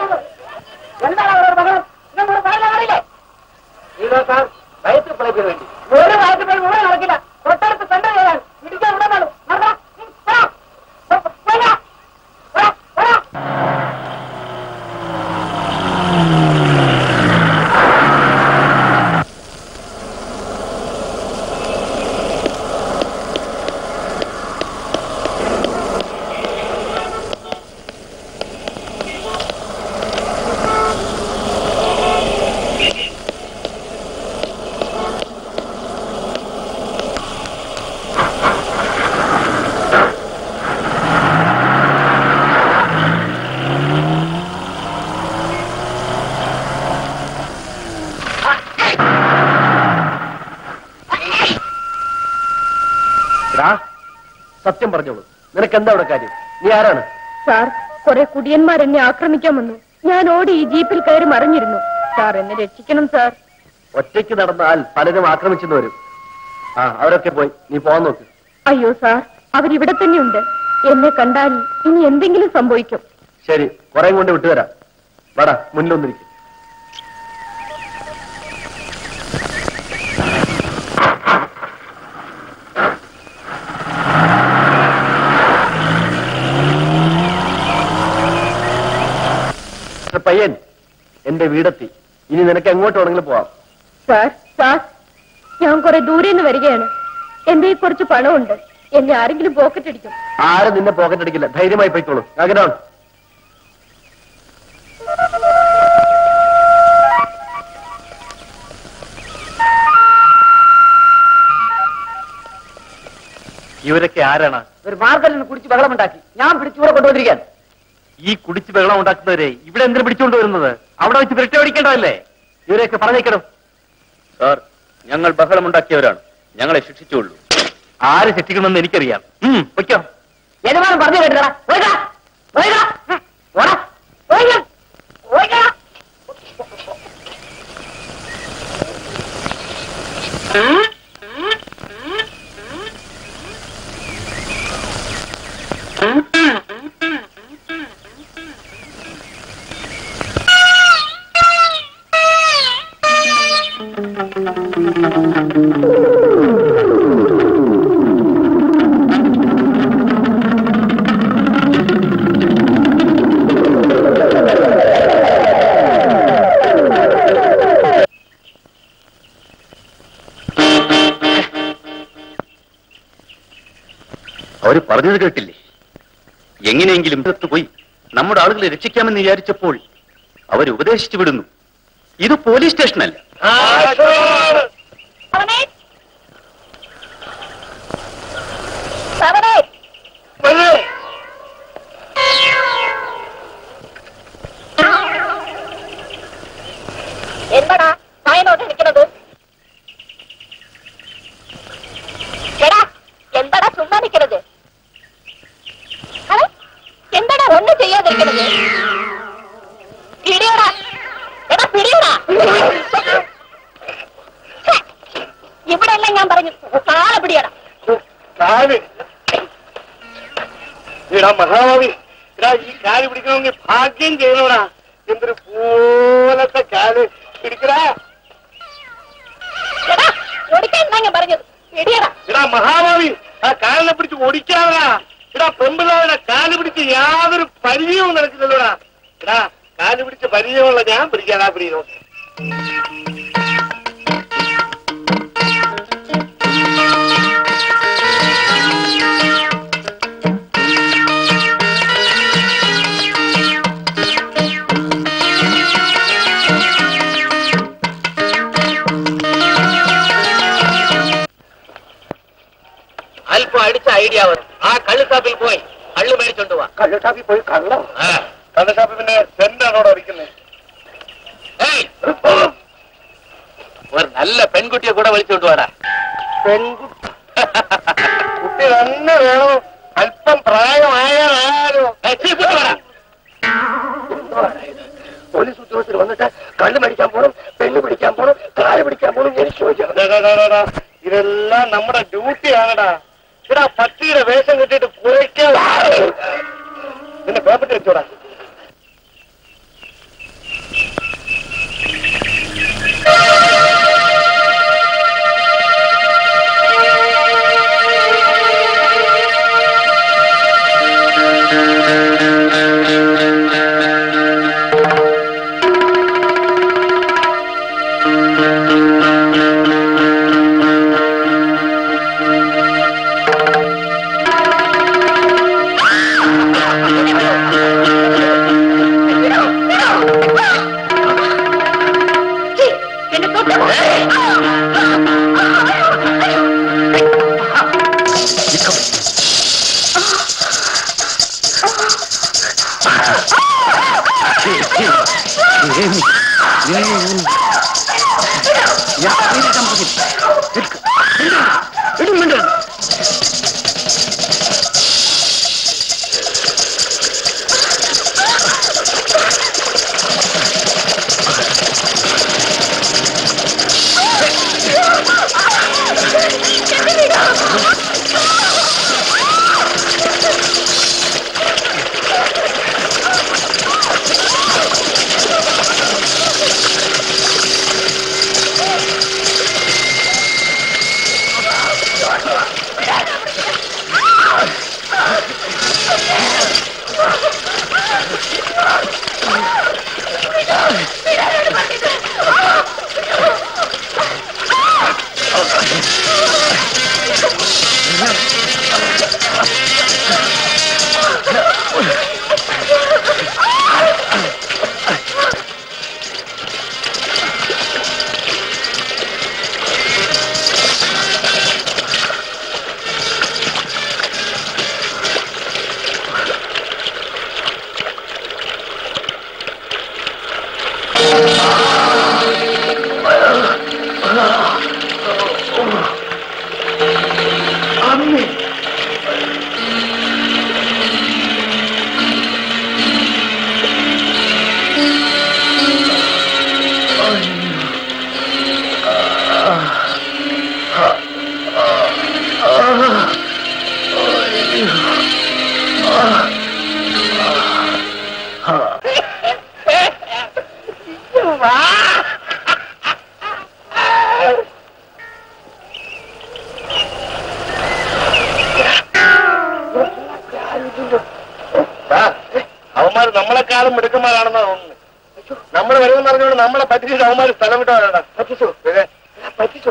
S1: സത്യം പറഞ്ഞോളൂ നിനക്ക് എന്താ അവിടെ കാര്യം നീ ആരാണ്
S3: സാർ കുറെ കുടിയന്മാർ എന്നെ ആക്രമിക്കാൻ വന്നു ഞാൻ ഓടി ഈ ജീപ്പിൽ കയറി മറിഞ്ഞിരുന്നു സാർ എന്നെ രക്ഷിക്കണം സാർ
S1: ഒറ്റയ്ക്ക് നടന്നാൽ പലരും ആക്രമിച്ചെന്ന് വരും ആ അവരൊക്കെ പോയി നീ പോകാൻ നോക്ക്
S3: അയ്യോ സാർ അവരിവിടെ തന്നെയുണ്ട് എന്നെ കണ്ടാൽ ഇനി എന്തെങ്കിലും സംഭവിക്കും
S1: ശരി കുറെ കൊണ്ട് വിട്ടുതരാം വാടാ മുന്നിലൊന്നിരിക്കും പയ്യൻ എന്റെ വീടെത്തി ഇനി നിനക്ക് എങ്ങോട്ട് വേണമെങ്കിലും പോവാം
S3: സാർ സാർ ഞാൻ കുറെ ദൂരെ നിന്ന് വരികയാണ് എന്റെ ഈ കുറച്ച് പണമുണ്ട് എന്നെ ആരെങ്കിലും പോക്കറ്റ് അടിക്കും
S1: ആരും നിന്നെ പോക്കറ്റ് അടിക്കില്ല ധൈര്യമായി പോയിക്കോളൂ അങ്ങനെ ഇവരൊക്കെ ആരാണ്
S6: ഒരു മാർഗലിന് കുടിച്ച് വെള്ളമുണ്ടാക്കി ഞാൻ പിടിച്ചൂടെ കൊണ്ടുവന്നിരിക്കാൻ
S1: ഈ കുടിച്ച് വെള്ളം ഉണ്ടാക്കുന്നവരെ ഇവിടെ എന്തിനു പിടിച്ചുകൊണ്ട് വരുന്നത് അവിടെ വെച്ച് വിരട്ടി ഓടിക്കേണ്ടതല്ലേ ഇവരെയൊക്കെ പറഞ്ഞേക്കണം
S2: സാർ ഞങ്ങൾ ബഹളമുണ്ടാക്കിയവരാണ് ഞങ്ങളെ ശിക്ഷിച്ചുള്ളൂ
S1: ആര് ശിക്ഷിക്കണമെന്ന് എനിക്കറിയാം ഉം, പൊയ്ക്കോ
S6: യജമാനൻ പറഞ്ഞു കേട്ടില്ലടാ പോയിക്കാ പോയിക്കാ ഉം, പോടാ പോയിക്കാ പോയിക്കാ
S2: അവര് പറഞ്ഞത് കേട്ടില്ലേ എങ്ങനെയെങ്കിലും ഇടത്ത് പോയി നമ്മുടെ ആളുകളെ രക്ഷിക്കാമെന്ന് വിചാരിച്ചപ്പോൾ അവർ ഉപദേശിച്ചു വിടുന്നു ഇത് പോലീസ് സ്റ്റേഷനല്ല
S3: എന്താടാ നായനോട്ട് നിൽക്കുന്നത് എടാ എന്താടാ ചുമ്മാ നിൽക്കുന്നത് എന്താടാ ഒന്നും ചെയ്യാതിരിക്കുന്നത് പിടിയടാ എടാ പിടിയടാ ഇവിടെ എല്ലാം ഞാൻ പറഞ്ഞു നാളെ പിടിയടാ
S5: കാല് ഇടാ മഹാഭാവി ഇടാ ഈ കാല് പിടിക്കണമെങ്കിൽ ഭാഗ്യം ചെയ്യണോടാ എന്തൊരു പോലത്തെ കാല് പിടിക്കടാ
S3: എടാ ഓടിക്കാൻ എന്നാ ഞാൻ പറഞ്ഞത് പിടിയടാ
S5: ഇടാ മഹാഭാവി ആ കാലിനെ പിടിച്ച് ഓടിക്കാതാ ഇടാ പെമ്പിള്ളാരുടെ കാല് പിടിച്ച് യാതൊരു പരിചയവും നടക്കുന്നില്ലടാ ഇടാ കാല് പിടിച്ച് പരിചയമുള്ള ഞാൻ പിടിക്കാതാ പിടിയോ
S6: അല്പം അടിച്ച ഐഡിയ ആ കള്ളുസാപ്പിൽ പോയി കള്ളു മേടിച്ചോണ്ട് വാ
S5: കള്ളഷാപ്പിൽ പോയി കള്ളം കള്ളഷാപ്പിൽ പിന്നെ സെന്റാണോടെ അടിക്കുന്നത്
S6: ഏയ്, ഒരു നല്ല പെൺകുട്ടിയെ കൂടെ വിളിച്ചോണ്ട് വാടാ
S5: പെൺകുട്ടി കുട്ടി തന്നെ വേണം അല്പം പ്രായമായാലും
S6: ഏയ്, ചീ, ഇങ്ങോട്ട് വാടാ.
S5: പോലീസ് ഉദ്യോഗസ്ഥർ വന്നിട്ട് കള്ളു മേടിക്കാൻ പോണം പെണ്ണ് പിടിക്കാൻ പോണം കാല് പിടിക്കാൻ പോണം എനിക്ക് ചോദിക്കണം ഇതെല്ലാം നമ്മുടെ ഡ്യൂട്ടിയാണടാ ഇടാ പട്ടിയുടെ വേഷം കെട്ടിട്ട് കുറയ്ക്കാൻ നിന്നെ പേപ്പറ്റി വെച്ചോടാ
S3: എന്നെ തൊട്ട്
S5: അവന്മാർ നമ്മളെക്കാളും മിടുക്കന്മാരാണെന്നാ തോന്നുന്നു നമ്മൾ വരുമെന്ന് പറഞ്ഞുകൊണ്ട് നമ്മളെ പറ്റിച്ചിട്ട് അവന്മാർ സ്ഥലം വിട്ടവരാണ് പറ്റിച്ചു പറ്റിച്ചു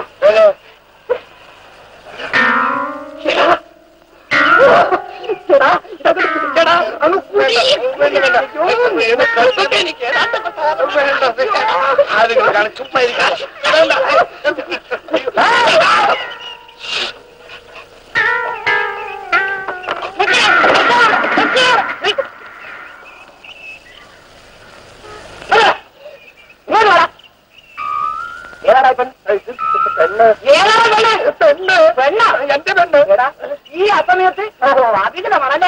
S5: ആരെങ്കിലും ചുമ്മാ ഇരിക്കാം ഏതാടാ പെണ്ണ് പെണ്ണ് പെണ്ണ് പെണ്ണ എന്റെ പെണ്ണ് ഈ അസമയത്ത് ഓഹോ അതിന്റെ മണലെ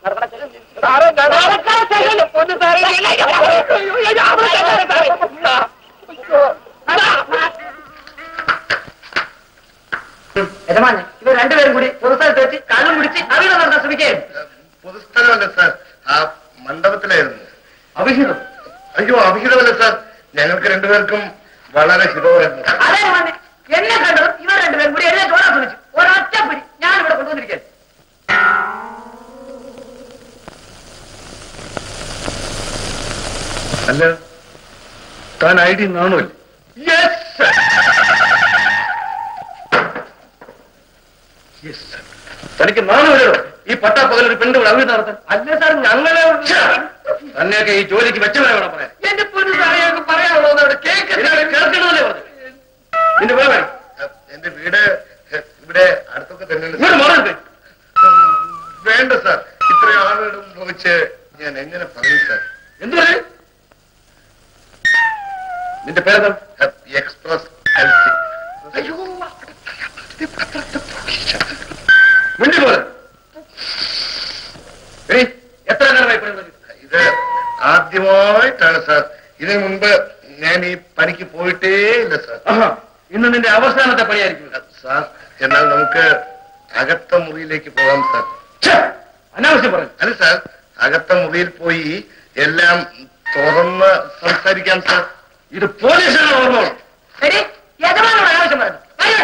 S6: യജമാനെ ഇവർ രണ്ടുപേരും കൂടി പൊതുസ്ഥലത്ത് വെച്ച് കള്ളും കുടിച്ച് അവിധം നടത്താൻ ശ്രമിക്കുകയായിരുന്നു
S5: പൊതുസ്ഥലമല്ല സാർ ആ മണ്ഡപത്തിലായിരുന്നു
S6: അഭിഹിതം
S5: അയ്യോ അഭിഹിതമല്ല സാർ ഞങ്ങൾക്ക് രണ്ടുപേർക്കും വളരെ ഹിതമായിരുന്നു
S6: അതേ യജമാനെ എന്നെ കണ്ടതും ഇവർ രണ്ടുപേരും കൂടി എന്നെ ചോടാൻ ശ്രമിച്ചു ഒരൊറ്റ പിടി ഞാൻ ഇവിടെ കൊണ്ടുവന്നിരിക്കാൻ
S5: അല്ല താൻ ഐ ഡി നാണുമല്ലേ തനിക്ക് നാണുമല്ലോ ഈ പട്ടാപ്പകൽ ഒരു പെണ്ണ് ഇവിടെ അഭിനയം നടത്താൻ
S6: അല്ല സാർ ഞങ്ങളെ
S5: തന്നെയൊക്കെ ഈ ജോലിക്ക് വെച്ചവരെ വേണം പറയാൻ
S6: എന്റെ പൊന്നു സാറേ പറയാനുള്ളത് അവിടെ കേൾക്കുന്നത്
S5: കേൾക്കണമെന്നല്ലേ പറഞ്ഞു നിന്റെ വേറെ എന്റെ വീട് ഇവിടെ അടുത്തൊക്കെ തന്നെ വേണ്ട സാർ ഇത്രയും ആളുകളുടെ മുമ്പ് വെച്ച് ഞാൻ എങ്ങനെ പറയും സാർ എന്ത് പറയും നിന്റെ പേര് എക്സ്പ്രസ് അയ്യോ മിണ്ടി പോലെ എത്ര നേരമായി പണി ഇത് ആദ്യമായിട്ടാണ് സാർ ഇതിനു മുൻപ് ഞാൻ ഈ പണിക്ക് പോയിട്ടേ ഇല്ല സാർ ഇന്ന് നിന്റെ അവസാനത്തെ പണിയായിരിക്കും സാർ എന്നാൽ നമുക്ക് അകത്ത മുറിയിലേക്ക് പോകാം സാർ അനാവശ്യം പറഞ്ഞു അല്ല സാർ അകത്ത മുറിയിൽ പോയി എല്ലാം തുറന്ന് സംസാരിക്കാം സാർ ഇത് പോലീസാണ് ഓർമ്മ
S6: ശരി യജമാനോട് അനാവശ്യം പറഞ്ഞു വരൂ.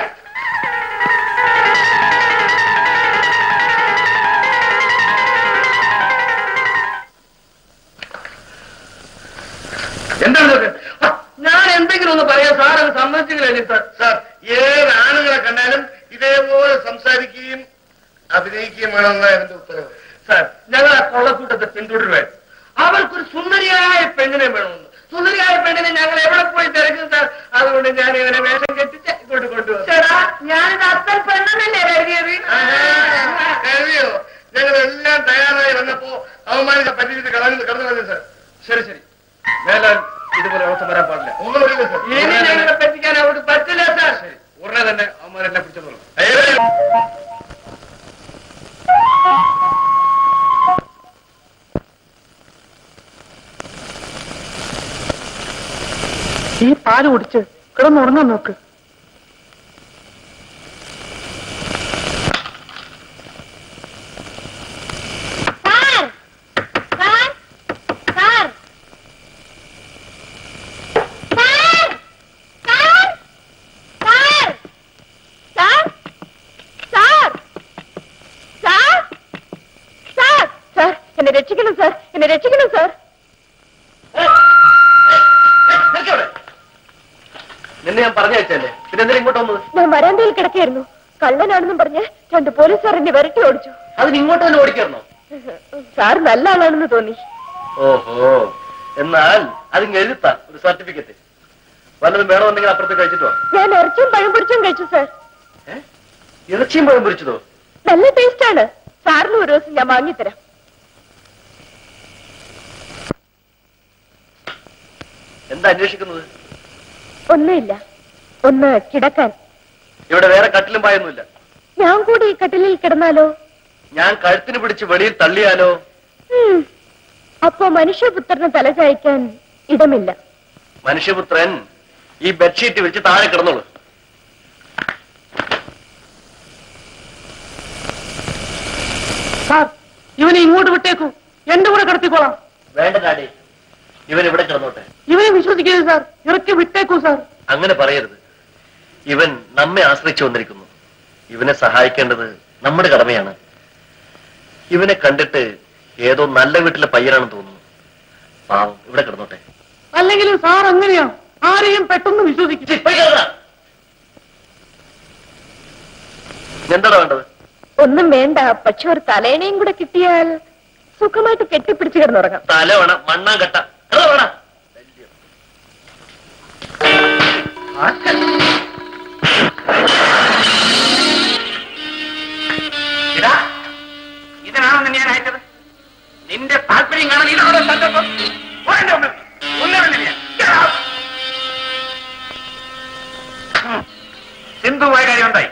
S5: എന്താണ് ഇതൊക്കെ?
S6: ആ, ഞാൻ എന്തെങ്കിലും ഒന്ന് പറയാൻ സാർ അത് സമ്മതിച്ചില്ലേ സാർ
S5: സാർ ഏത് ആണുങ്ങളെ കണ്ടാലും ഇതേപോലെ സംസാരിക്കുകയും അഭിനയിക്കുകയും വേണമെന്ന എന്റെ ഉത്തരവ്
S6: സാർ ഞങ്ങൾ ആ കൊള്ളക്കൂട്ടത്തെ പിന്തുടരുവാൻ അവർക്കൊരു സുന്ദരിയായ പെണ്ണിനെ വേണമെന്ന് സുന്ദരിയായ പെണ്ണിനെ ഞങ്ങൾ എവിടെ പോയി തിരക്കും സാർ അതുകൊണ്ട് ഞാൻ ഇവനെ വേഷം കെട്ടിച്ച് ഇങ്ങോട്ട് കൊണ്ടുവന്നു ചേട്ടാ ഞാനിത് അത്തൽ പെണ്ണെന്നല്ലേ കരുതിയത്
S5: കഴിയോ ഞങ്ങളെല്ലാം തയ്യാറായി വന്നപ്പോ അവമാനിച്ച പറ്റിയിട്ട് കളഞ്ഞു കടന്നു കളഞ്ഞു സാർ
S6: ശരി ശരി മേലാൽ ഇതുപോലെ അവസ്ഥ വരാൻ പാടില്ല
S5: ഒന്നും അറിയില്ല സാർ
S6: ഇനി ഞങ്ങളെ പറ്റിക്കാൻ അവിടെ പറ്റില്ല സാർ
S5: ഉടനെ തന്നെ അവന്മാരെല്ലാം പിടിച്ചോളൂ
S6: ഈ പാല് കുടിച്ച് കിടന്നുറങ്ങാൻ നോക്ക്
S3: sir sir sir sir sir sir sir sir sir sir sir എന്നെ രക്ഷിക്കണം സാർ എന്നെ രക്ഷിക്കണം സാർ
S1: നിന്നെ ഞാൻ പറഞ്ഞു വെച്ചല്ലേ പിന്നെ എന്തിനാ ഇങ്ങോട്ട് വന്നത്
S3: ഞാൻ വരാന്തയിൽ കിടക്കായിരുന്നു കള്ളനാണെന്നും പറഞ്ഞ് രണ്ട് പോലീസുകാർ എന്നെ വിരട്ടി ഓടിച്ചു
S1: അതിന് ഇങ്ങോട്ട് തന്നെ ഓടിക്കായിരുന്നോ
S3: സാർ നല്ല ആളാണെന്ന് തോന്നി
S1: ഓഹോ എന്നാൽ അതിങ്ങ് എഴുത്താ ഒരു സർട്ടിഫിക്കറ്റ് വല്ലതും വേണമെന്നുണ്ടെങ്കിൽ അപ്പുറത്ത് കഴിച്ചിട്ടോ
S3: ഞാൻ ഇറച്ചിയും പഴം പൊരിച്ചും കഴിച്ചു സാർ
S1: ഇറച്ചിയും പഴം പൊരിച്ചതോ
S3: നല്ല ടേസ്റ്റ് ആണ് സാറിന് ഒരു ദിവസം ഞാൻ വാങ്ങിത്തരാം
S1: എന്താ അന്വേഷിക്കുന്നത്
S3: ഒന്നുമില്ല ഒന്ന് കിടക്കാൻ
S1: ഇവിടെ വേറെ കട്ടിലും പായൊന്നുമില്ല
S3: ഞാൻ കൂടി ഈ കട്ടിലിൽ കിടന്നാലോ
S1: ഞാൻ കഴുത്തിന് പിടിച്ച് വെളിയിൽ തള്ളിയാലോ
S3: ഉം. അപ്പോ മനുഷ്യപുത്രന് തല ചായ്ക്കാൻ ഇടമില്ല
S1: മനുഷ്യപുത്രൻ ഈ ബെഡ്ഷീറ്റ് വിരിച്ച് താഴെ കിടന്നോളൂ
S6: സാർ ഇവനെ ഇങ്ങോട്ട് വിട്ടേക്കൂ എന്റെ കൂടെ കിടത്തിക്കോളാം
S1: വേണ്ട ഡാഡി ഇവൻ ഇവിടെ കിടന്നോട്ടെ
S6: ഇവനെ വിശ്വസിക്കരുത് സാർ ഇറക്കി വിട്ടേക്കൂ സാർ
S1: അങ്ങനെ പറയരുത് ഇവൻ നമ്മെ ആശ്രയിച്ചു വന്നിരിക്കുന്നു ഇവനെ സഹായിക്കേണ്ടത് നമ്മുടെ കടമയാണ് ഇവനെ കണ്ടിട്ട് ഏതോ നല്ല വീട്ടിലെ പയ്യനാണെന്ന് തോന്നുന്നു പാവം ഇവിടെ കിടന്നോട്ടെ
S6: അല്ലെങ്കിലും സാർ അങ്ങനെയാണ് ആരെയും പെട്ടെന്ന് വിശ്വസിക്കും
S1: എന്താണ് വേണ്ടത്
S3: ഒന്നും വേണ്ട പക്ഷെ ഒരു തലേണയും കൂടെ കിട്ടിയാൽ സുഖമായിട്ട് കെട്ടിപ്പിടിച്ചു കിടന്നുറങ്ങാം
S1: തല വേണം മണ്ണാൻ കട്ട എടാ വേണം
S2: ഇതാ ഇതിനാണോ നിന്നെ ഞാൻ അയച്ചത് നിന്റെ താല്പര്യം കാണാൻ ഇതാണോ സന്ദർഭം പോരണ്ടേ മുമ്പിൽ? ഒന്നുമില്ല ഞാൻ. Get out. ഉം. സിന്ധുവായ കാര്യം ഉണ്ടായി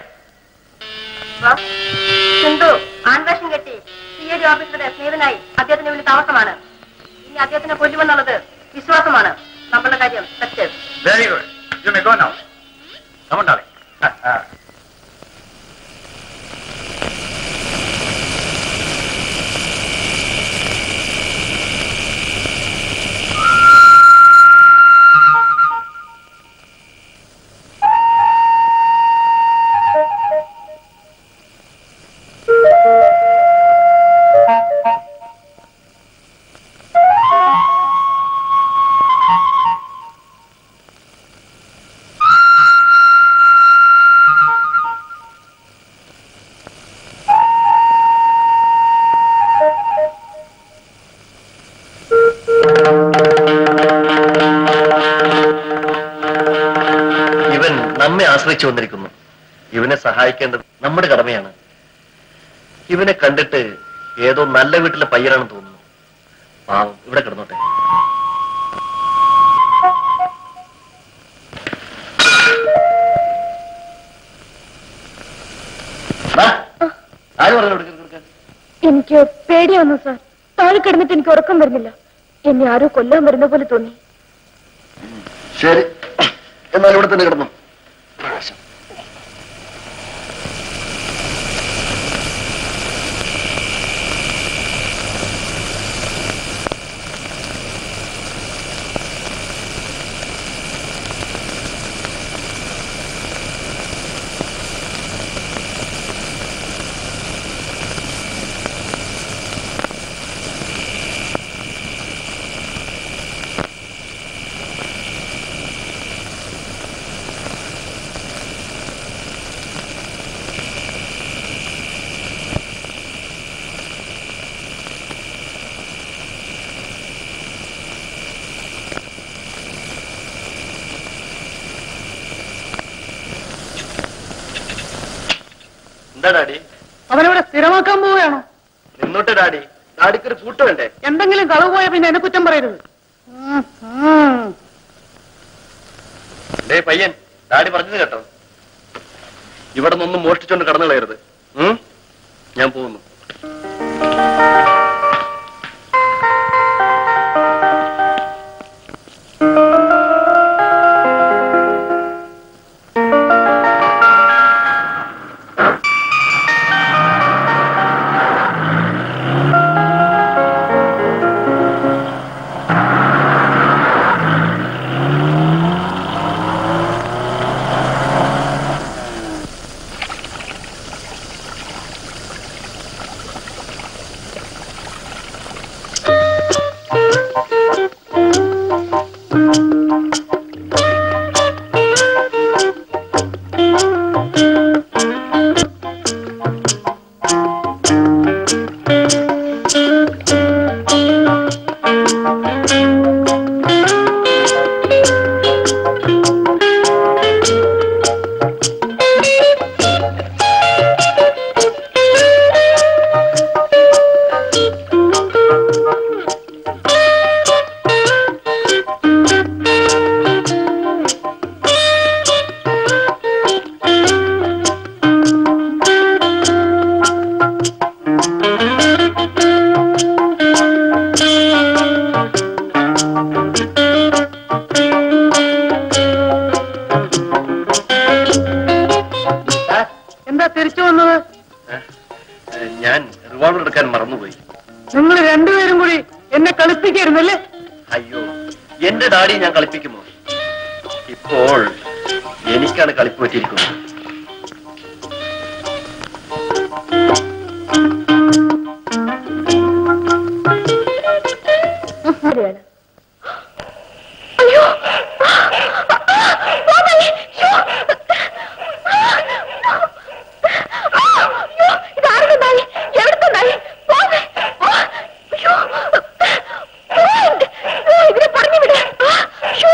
S3: സിന്ധു ആൺവേഷം കെട്ടി സി ഐ ഡി ഓഫീസറുടെ സ്നേഹിതനായി അദ്ദേഹത്തിന് വേണ്ടി താമസമാണ് ഇനി അദ്ദേഹത്തിനെ കൊല്ലുമെന്നുള്ളത് വിശ്വാസമാണ് നമ്മളുടെ കാര്യം തെറ്റ്
S2: very good you may go now കമണ്ടാളെ
S1: ഇവൻ നമ്മെ ആശ്രയിച്ചു വന്നിരിക്കുന്നു ഇവനെ സഹായിക്കേണ്ടത് നമ്മുടെ കടമയാണ് ഇവനെ കണ്ടിട്ട് ഏതോ നല്ല വീട്ടിലെ പയ്യനാണെന്ന് തോന്നുന്നു പാവം ഇവിടെ കിടന്നോട്ടെ വാ. ആര് പറഞ്ഞു കൊടുക്ക- കൊടുക്കാൻ?
S3: എനിക്ക് പേടിയാന്നു സാർ താഴെ കിടന്നിട്ട് എനിക്ക് ഉറക്കം വരുന്നില്ല എന്നെ ആരോ കൊല്ലാൻ വരുന്ന പോലെ തോന്നി
S1: ശരി എന്നാൽ ഇവിടെ തന്നെ കിടന്നു പ്രകാശം എന്താ ഡാഡി
S6: അവനവിടെ സ്ഥിരമാക്കാൻ പോവുകയാണോ
S1: നിന്നോട്ടെ ഡാഡി ഡാഡിക്കൊരു കൂട്ട് വേണ്ടേ
S6: എന്തെങ്കിലും കളവ് പോയാൽ പിന്നെ എന്നെ കുറ്റം പറയരുത് ഉം, ഉം.
S1: ഡേ പയ്യൻ ഡാഡി പറഞ്ഞത് കേട്ടോ ഇവിടെ നിന്നൊന്നും മോഷ്ടിച്ചോണ്ട് കടന്നു കളയരുത് ഉം? ഞാൻ പോകുന്നു ആരെയും ഞാൻ കളിപ്പിക്കുമോ ഇപ്പോൾ എനിക്കാണ് കളിപ്പ് പറ്റിയിരിക്കുന്നത്
S3: ശരിയാണ്. അയ്യോ പോകാതെ. ശ്ശോ. അയ്യോ, ഇതാരുടെ നായി? എവിടുത്തെ നായി? പോകാതെ. ആ, അയ്യോ. പോകാതെ. ഓ, ഇതിനെ പറഞ്ഞു വിട്. ആ, ശ്ശോ.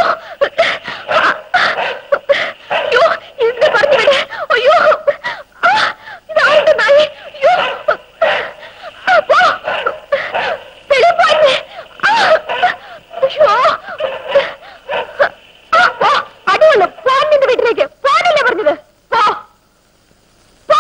S3: അയ്യോ, ഇതിനെ പറഞ്ഞു വിട്. അയ്യോ. ആ, ഇതാരുടെ നായി? അയ്യോ. ആ, പോ. വെളിയിൽ പോയിരുന്നേ. ആ, അയ്യോ. ആ, പോ. അടിയുള്ളൂ. പോകാൻ നിന്റെ വീട്ടിലേക്ക് പോകാനല്ലേ പറഞ്ഞത് പോ പോ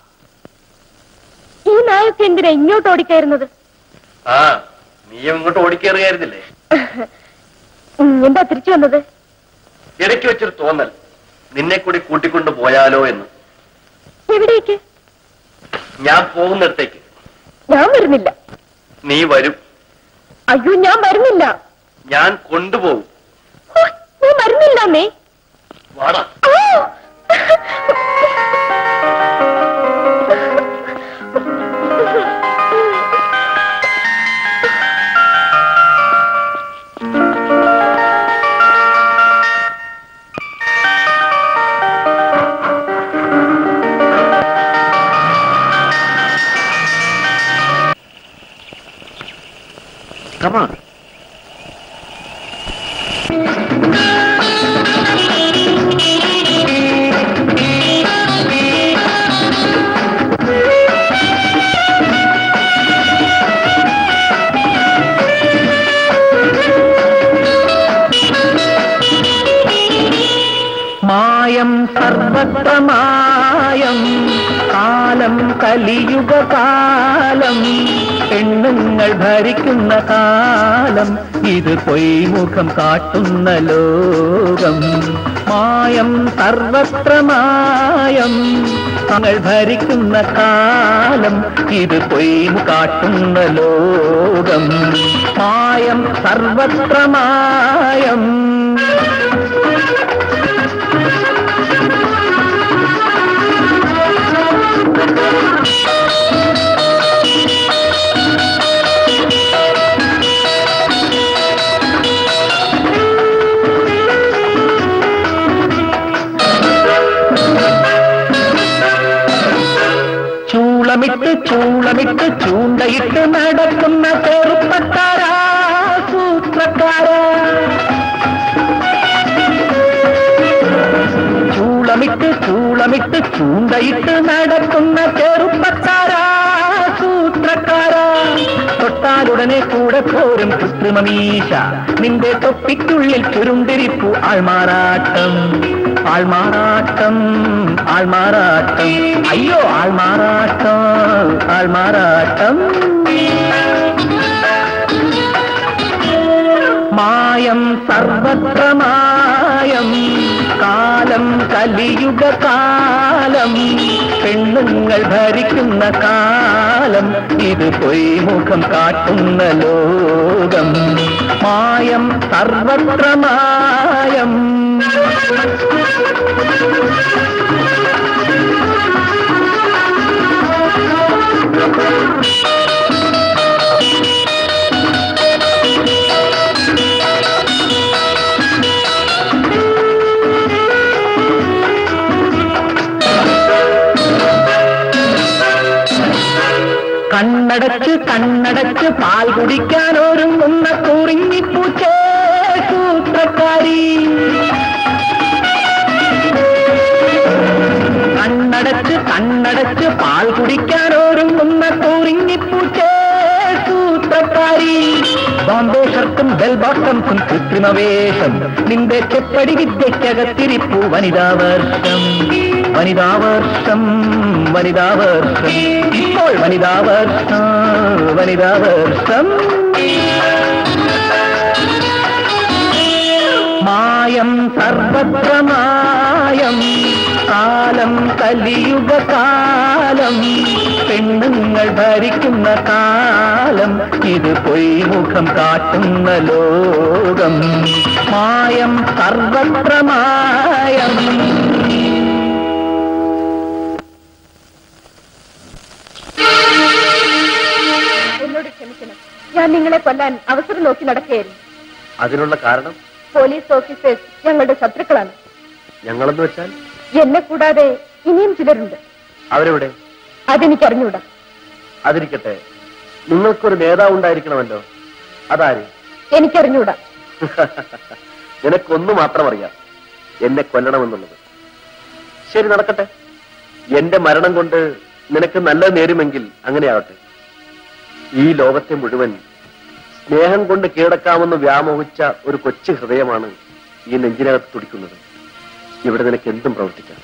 S3: ഈ നായൊക്കെ എന്തിനാ ഇങ്ങോട്ട് ഓടിക്കയറുന്നത്
S1: ആ നീ ഇങ്ങോട്ട് ഓടിക്കേറുകയായിരുന്നില്ലേ
S3: ഉം, എന്താ തിരിച്ചു വന്നത്
S1: ഇടയ്ക്ക് വെച്ചൊരു തോന്നൽ നിന്നെ കൂടി കൂട്ടിക്കൊണ്ടു പോയാലോ എന്ന്
S3: എവിടേക്ക്
S1: ഞാൻ പോകുന്നിടത്തേക്ക്
S3: ഞാൻ വരുന്നില്ല
S1: നീ വരും
S3: അയ്യോ ഞാൻ വരുന്നില്ല
S1: ഞാൻ കൊണ്ടുപോകും
S3: ഓ, ഞാൻ വരുന്നില്ല അമ്മേ
S1: വാടാ
S3: ആ!
S1: കമാ
S4: മായം സർവത്ര മായം കാലം കലിയുഗ കാലം പെണ്ണുങ്ങൾ ഭരിക്കുന്ന കാലം ഇത് പൊയ്മുഖം കാട്ടുന്ന ലോകം മായം സർവത്ര മായം തങ്ങൾ ഭരിക്കുന്ന കാലം ഇത് പൊയ്മു കാട്ടുന്ന ലോകം മായം സർവത്ര മായം ചൂളമിട്ട് ചൂളമിട്ട് ചൂണ്ടയിട്ട് നടക്കുന്ന ചെറുപ്പക്കാരാ സൂത്രക്കാരാ ചൂളമിട്ട് ചൂളമിട്ട് ചൂണ്ടയിട്ട് നടക്കുന്ന ചെറുപ്പക്കാരാ സൂത്രക്കാരാ തൊട്ടാലുടനെ കൂടെ പോരും കൃത്രിമമീശ നിന്റെ തൊപ്പിക്കുള്ളിൽ ചുരുണ്ടിരിപ്പു ആൾമാറാട്ടം ആൾമാറാട്ടം ആൾമാറാട്ടം അയ്യോ ആൾമാറാട്ടം ആൾമാറാട്ടം മായം സർവത്ര മായം കാലം കലിയുഗ കാലം പെണ്ണുങ്ങൾ ഭരിക്കുന്ന കാലം ഇത് പൊയ്മുഖം കാട്ടുന്ന ലോകം മായം സർവത്ര മായം കണ്ണടച്ച് കണ്ണടച്ച് പാൽ കുടിക്കാൻ ഒരുങ്ങുന്ന കുറിഞ്ഞിപ്പൂച്ചേ സൂത്രക്കാരി കണ്ണടച്ച് കണ്ണടച്ച് പാൽ കുടിക്കാൻ ഒരുങ്ങുന്ന കുറിഞ്ഞിപ്പൂച്ചേ സൂത്രക്കാരി ബോംബെ ഷർട്ടും ബെൽ ബോട്ടംസും കൃത്രിമവേഷം നിന്റെ ചെപ്പടി വിദ്യക്കകത്തിരിപ്പു വനിതാവർഷം വനിതാവർഷം വനിതാവർഷം ഇപ്പോൾ വനിതാവർഷം വനിതാവർഷം മായം സർവത്ര മായം കാലം കലിയുഗ കാലം പെണ്ണുങ്ങൾ ഭരിക്കുന്ന കാലം ഇത് പൊയ്മുഖം കാട്ടുന്ന ലോകം മായം സർവത്ര മായം
S3: എന്നോട് ക്ഷമിക്കണം ഞാൻ നിങ്ങളെ കൊല്ലാൻ അവസരം നോക്കി നടക്കുകയായിരുന്നു
S1: അതിനുള്ള കാരണം
S3: പോലീസ് ഓഫീസേഴ്സ് ഞങ്ങളുടെ ശത്രുക്കളാണ്
S1: ഞങ്ങളെന്ന് വെച്ചാൽ
S3: എന്നെ കൂടാതെ ഇനിയും ചിലരുണ്ട്
S1: അവരെവിടെ
S3: അതെനിക്കറിഞ്ഞൂടാ
S1: അതിരിക്കട്ടെ നിങ്ങൾക്കൊരു നേതാവ് ഉണ്ടായിരിക്കണമല്ലോ അതാര്
S3: എനിക്കറിഞ്ഞൂടാ
S1: നിനക്കൊന്നു മാത്രം അറിയാം എന്നെ കൊല്ലണമെന്നുള്ളത് ശരി നടക്കട്ടെ എന്റെ മരണം കൊണ്ട് നിനക്ക് നല്ലത് നേരുമെങ്കിൽ അങ്ങനെയാവട്ടെ ഈ ലോകത്തെ മുഴുവൻ സ്നേഹം കൊണ്ട് കീഴടക്കാമെന്ന് വ്യാമോഹിച്ച ഒരു കൊച്ചു ഹൃദയമാണ് ഈ നെഞ്ചിനകത്ത് തുടിക്കുന്നത് ഇവിടെ നിനക്ക് എന്തും പ്രവർത്തിക്കാം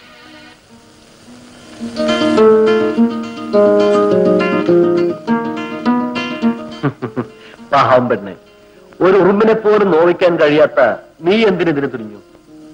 S1: പാവം പെണ്ണെ ഒരു ഉറുമ്പിനെ പോലും നോവിക്കാൻ കഴിയാത്ത നീ എന്തിനെതിരെ തുനിഞ്ഞു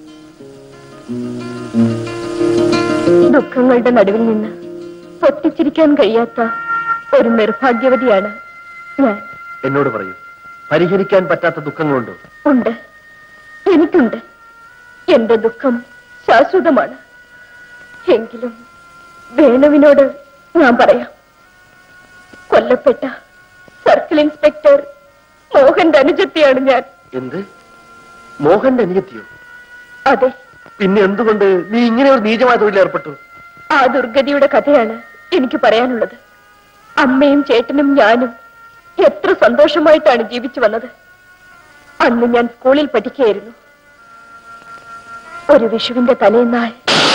S3: ദുഃഖങ്ങളുടെ നടുവിൽ നിന്ന് പൊട്ടിച്ചിരിക്കാൻ കഴിയാത്ത ഒരു നിർഭാഗ്യവതിയാണ് ഞാൻ
S1: എന്നോട് പറയൂ പരിഹരിക്കാൻ പറ്റാത്ത ദുഃഖങ്ങളുണ്ടോ
S3: ഉണ്ട് എനിക്കുണ്ട് എന്റെ ദുഃഖം ശാശ്വതമാണ് എങ്കിലും വേണുവിനോട് ഞാൻ പറയാം കൊല്ലപ്പെട്ട സർക്കിൾ ഇൻസ്പെക്ടർ മോഹന്റെ അനുജത്തിയാണ് ഞാൻ
S1: എന്ത് മോഹന്റെ അനിയത്തിയോ
S3: അതെ
S1: പിന്നെ എന്തുകൊണ്ട് നീ ഇങ്ങനെ ഒരു നീചമായ തൊഴിൽ ഏർപ്പെട്ടു
S3: ആ ദുർഗതിയുടെ കഥയാണ് എനിക്ക് പറയാനുള്ളത് അമ്മയും ചേട്ടനും ഞാനും എത്ര സന്തോഷമായിട്ടാണ് ജീവിച്ചു വന്നത് അന്ന് ഞാൻ സ്കൂളിൽ പഠിക്കുകയായിരുന്നു ഒരു വിഷുവിന്റെ തലേന്നാൾ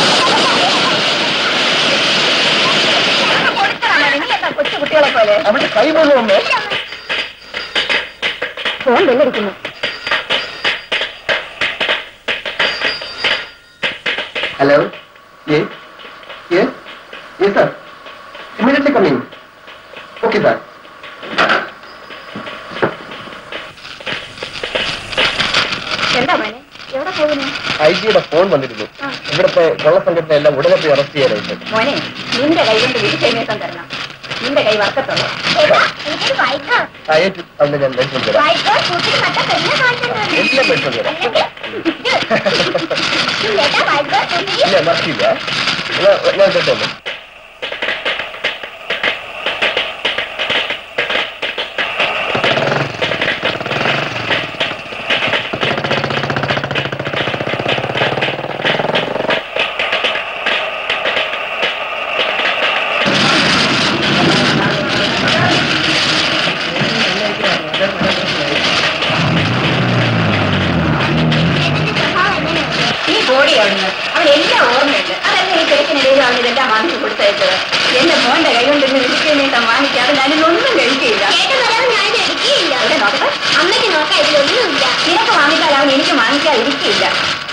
S3: കൊച്ചുകുട്ടികളെ പോലെ
S1: അവിടെ കൈ പോലും അമ്മേ
S3: ഫോൺ വെല്ലടിക്കുന്നു
S1: hello sir immediately coming okay sir
S3: എന്താ മോനെ എവിടെ പോകുന്നു
S1: ഐ ജിയുടെ ഫോൺ വന്നിരുന്നു ഇവിടുത്തെ കൊള്ളസംഘടന എല്ലാം ഉടനെ പോയി അറസ്റ്റ് ചെയ്യാനായിട്ട്
S3: മോനെ നിന്റെ കൈ കൊണ്ട് വിധി കൈനീട്ടം തരണം നിന്റെ കൈ വർക്കത്തുള്ളൂ
S1: ആ, ഏറ്റു. അതിന് ഞാൻ മേടിച്ചു തരാം എല്ലാം മേടിച്ചു തരാം ഇല്ല മറക്കില്ല ഞാൻ- ഞാൻ കേട്ടോ
S3: ഈ ബോഡി അവിടുന്ന് അവനെല്ലാം ഓർമ്മയുണ്ട് അതല്ല ഈ തിരക്കിനിടയിൽ അവൻ ഇതെല്ലാം വാങ്ങിച്ചു കൊടുത്തയച്ചത് എന്റെ മോന്റെ കൈ കൊണ്ട് ഇന്ന് വിളിക്കുന്നേട്ടം വാങ്ങിക്കാതെ ഞാനിതൊന്നും കഴിക്കുകയില്ല ഇവിടെ നോക്കട്ടെ
S7: അമ്മയ്ക്ക് നോക്കാം ഇതിലൊന്നുമില്ല
S3: നിനക്ക് വാങ്ങിച്ചാൽ അവൻ എനിക്ക് വാങ്ങിക്കാതിരിക്കുകയില്ല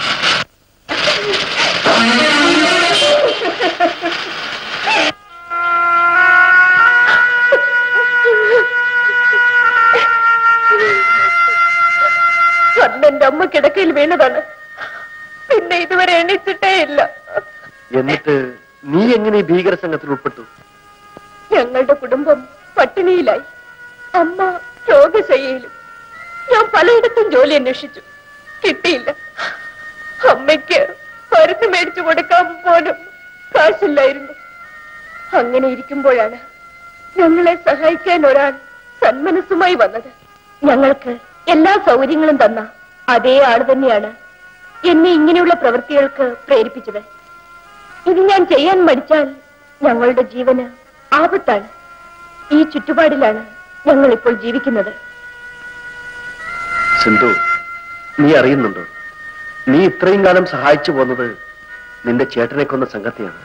S3: എന്റെ അമ്മ കിടക്കയിൽ വീണതാണ് പിന്നെ ഇതുവരെ എണീച്ചിട്ടേ ഇല്ല
S1: എന്നിട്ട് നീ എങ്ങനെ ഈ ഭീകര സംഘത്തിൽ ഉൾപ്പെട്ടു
S3: ഞങ്ങളുടെ കുടുംബം പട്ടിണിയിലായി അമ്മ രോഗശയ്യയിലും ഞാൻ പലയിടത്തും ജോലി അന്വേഷിച്ചു കിട്ടിയില്ല അമ്മയ്ക്ക് മരുന്ന് മേടിച്ചു കൊടുക്കാൻ പോലും കാശില്ലായിരുന്നു അങ്ങനെ ഇരിക്കുമ്പോഴാണ് ഞങ്ങളെ സഹായിക്കാൻ ഒരാൾ സന്മനസ്സുമായി വന്നത് ഞങ്ങൾക്ക് എല്ലാ സൗകര്യങ്ങളും തന്ന അതേ ആൾ തന്നെയാണ് എന്നെ ഇങ്ങനെയുള്ള പ്രവൃത്തികൾക്ക് പ്രേരിപ്പിച്ചത് ഇത് ഞാൻ ചെയ്യാൻ മടിച്ചാൽ ഞങ്ങളുടെ ജീവന് ആപത്താണ് ഈ ചുറ്റുപാടിലാണ് ഞങ്ങൾ ഇപ്പോൾ ജീവിക്കുന്നത്
S1: സിന്ധു നീ അറിയുന്നുണ്ടോ നീ ഇത്രയും കാലം സഹായിച്ചു പോന്നത് നിന്റെ ചേട്ടനെ കൊന്ന സംഘത്തെയാണ്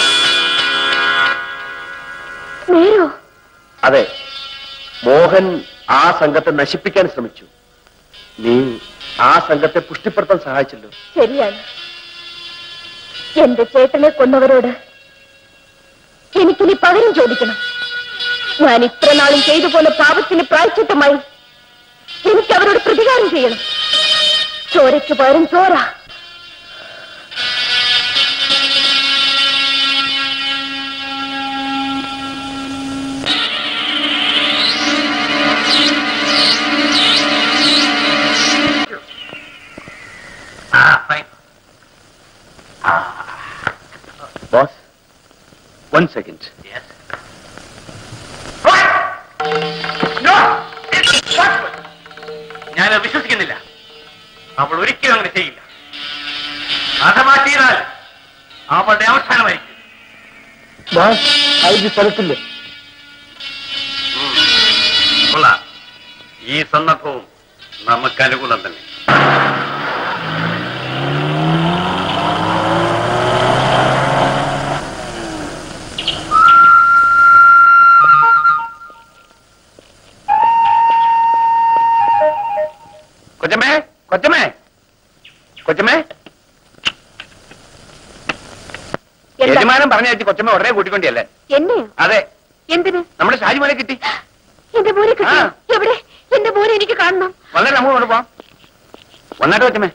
S3: നേരോ
S1: അതെ മോഹൻ ആ സംഘത്തെ നശിപ്പിക്കാൻ ശ്രമിച്ചു നീ ആ സംഘത്തെ പുഷ്ടിപ്പെടുത്താൻ സഹായിച്ചല്ലോ
S3: ശരിയാണ് എന്റെ ചേട്ടനെ കൊന്നവരോട് എനിക്കിനി പകരം ചോദിക്കണം ഞാൻ ഇത്ര നാളും ചെയ്തു പോന്ന പാപത്തിന് പ്രായച്ചിത്തമായി എനിക്ക് അവരോട് പ്രതികാരം ചെയ്യണം ചോരയ്ക്ക് പകരം ചോര
S2: വൺ സെക്കൻഡ്
S1: ഞാൻ വിശ്വസിക്കുന്നില്ല അവൾ ഒരിക്കലും അങ്ങനെ ചെയ്യില്ല അഥവാ ചെയ്താൽ അവളുടെ അവസാനമായിരിക്കും
S5: സ്ഥലത്തില്ല
S1: കൊള്ളാം ഈ സന്ദർഭവും നമുക്ക് അനുകൂലം തന്നെ
S2: കൊച്ചമ്മേ കൊച്ചമ്മേ കൊച്ചമ്മേ
S3: എന്താ
S2: യജമാനം പറഞ്ഞ വെച്ച് കൊച്ചമ്മ ഉടനെ കൂട്ടിക്കൊണ്ടിയല്ലേ
S3: എന്നെയോ
S2: അതെ
S3: എന്തിന്
S2: നമ്മുടെ ഷാജിമോനെ കിട്ടി
S3: എന്റെ മോനെ കിട്ടി
S2: ആ.
S3: എവിടെ എന്റെ മോനെ എനിക്ക് കാണണം
S2: വളരെ നമ്മൾ കൊണ്ടുപോവാം വന്നാട്ടെ കൊച്ചമ്മേ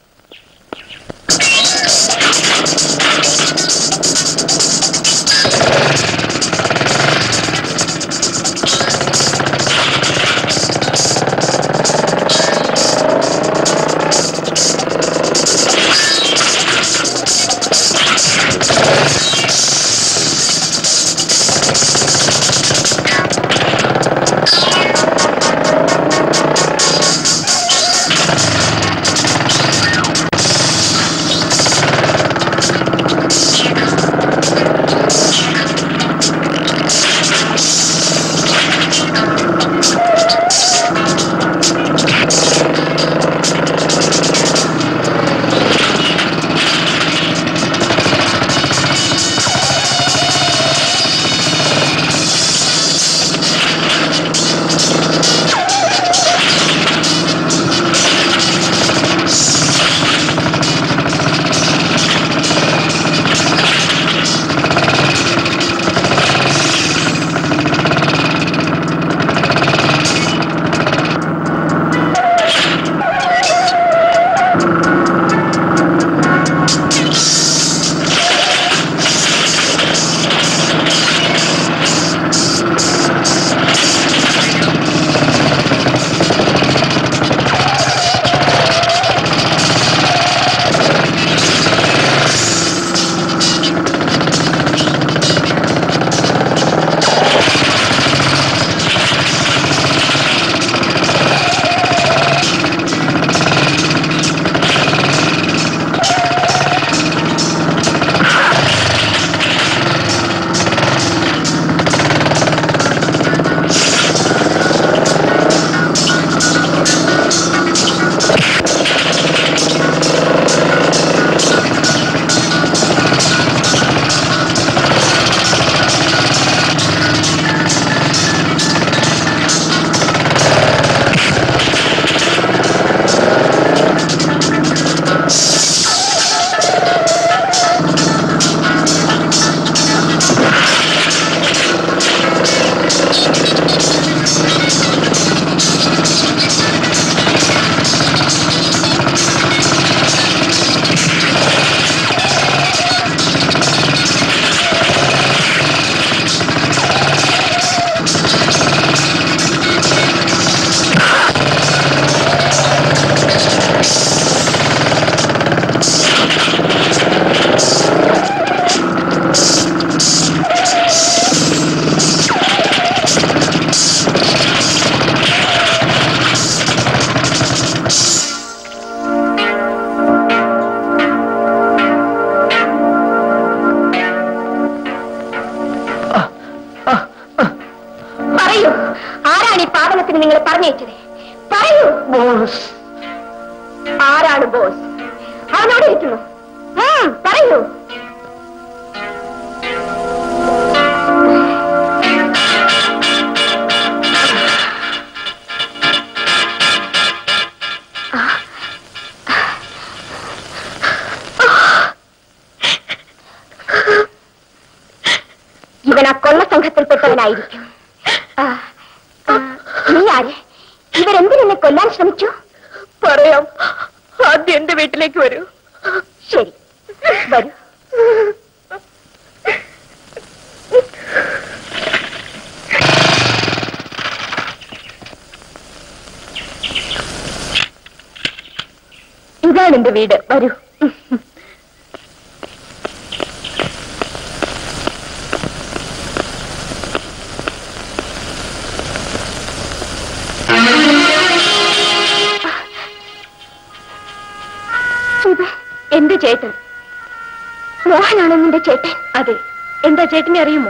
S3: പറയൂ ആരാണ് ഈ പാതകത്തിന് നിങ്ങളെ പറഞ്ഞയച്ചത് പറയൂ ബോസ് ആരാണ് ബോസ് അവനോട് ഇരിക്കുന്നു ഉം, പറയൂ ഇവൻ ആ കൊള്ള സംഘത്തിൽപ്പെട്ടവനായിരിക്കും ആ, ആ, നീ ആര് ഇവരെന്തിനെന്നെ കൊല്ലാൻ ശ്രമിച്ചു പറയാം ആദ്യം എന്റെ വീട്ടിലേക്ക് വരൂ ശരി വരൂ ഇതാണ് എന്റെ വീട് വരൂ എന്റെ ചേട്ടൻ മോഹനാണ് നിന്റെ ചേട്ടൻ അതെ എന്താ ചേട്ടനെ അറിയുമോ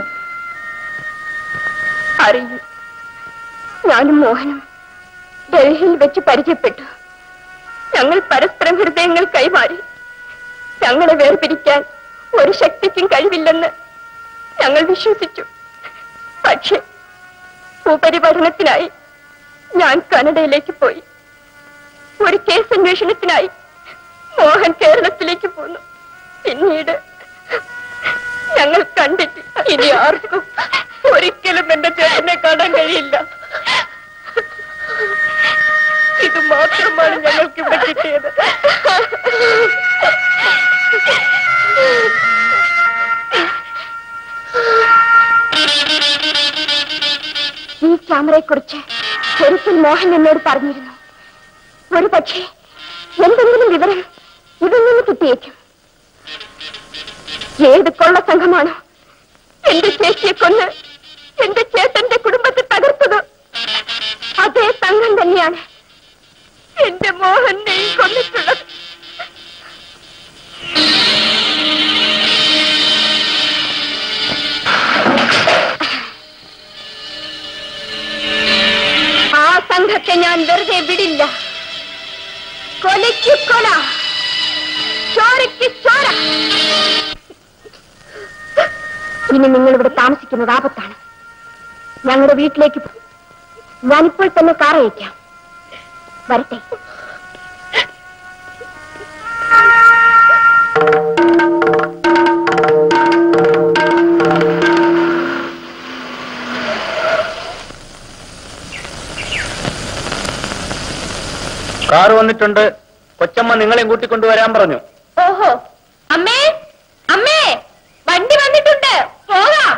S3: അറിയും ഞാനും മോഹനും ഡൽഹിയിൽ വെച്ച് പരിചയപ്പെട്ടു ഞങ്ങൾ പരസ്പരം ഹൃദയങ്ങൾ കൈമാറി ഞങ്ങളെ വേർപിരിക്കാൻ ഒരു ശക്തിക്കും കഴിവില്ലെന്ന് ഞങ്ങൾ വിശ്വസിച്ചു പക്ഷേ ഉപരിപഠനത്തിനായി ഞാൻ കാനഡയിലേക്ക് പോയി ഒരു കേസ് അന്വേഷണത്തിനായി മോഹൻ കേരളത്തിലേക്ക് പോന്നു പിന്നീട് ഞങ്ങൾ കണ്ടിട്ടില്ല ഇനി ആർക്കും ഒരിക്കലും എന്റെ ചേട്ടനെ കാണാൻ കഴിയില്ല ഇത് മാത്രമാണ് ഞങ്ങൾക്ക് ഇവിടെ കിട്ടിയത് ഈ ക്യാമറയെ കുറിച്ച് ഒരിക്കൽ മോഹൻ എന്നോട് പറഞ്ഞിരുന്നു ഒരു പക്ഷേ എന്തെങ്കിലും വിവരം ഇതിൽ നിന്ന് കിട്ടിയേക്കും ഏത് കൊള്ള സംഘമാണോ എന്റെ ചേച്ചിയെ കൊന്ന് എന്റെ ചേട്ടന്റെ കുടുംബത്തെ തകർത്തത് അതേ സംഘം തന്നെയാണ് എന്റെ മോഹനെയും കൊന്നിട്ടുള്ളത് ആ സംഘത്തെ ഞാൻ വെറുതെ വിടില്ല കൊലയ്ക്ക് കൊല ചോരയ്ക്ക് ചോര ഇനി നിങ്ങൾ ഇവിടെ താമസിക്കുന്നത് ആപത്താണ് ഞങ്ങളുടെ വീട്ടിലേക്ക് പോ. ഞാനിപ്പോൾ തന്നെ കാർ അയക്കാം വരട്ടെ
S2: കാർ വന്നിട്ടുണ്ട് കൊച്ചമ്മ നിങ്ങളെയും കൂട്ടിക്കൊണ്ടുവരാൻ പറഞ്ഞു
S3: ഓഹോ അമ്മേ അമ്മേ വണ്ടി വന്നിട്ടുണ്ട് പോകാം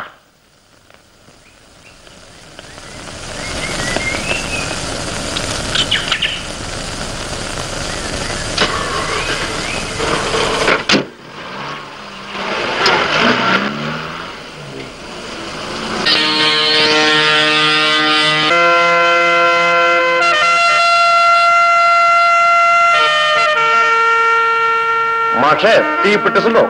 S1: മാഷേ തീ പിട്ടുണ്ടോ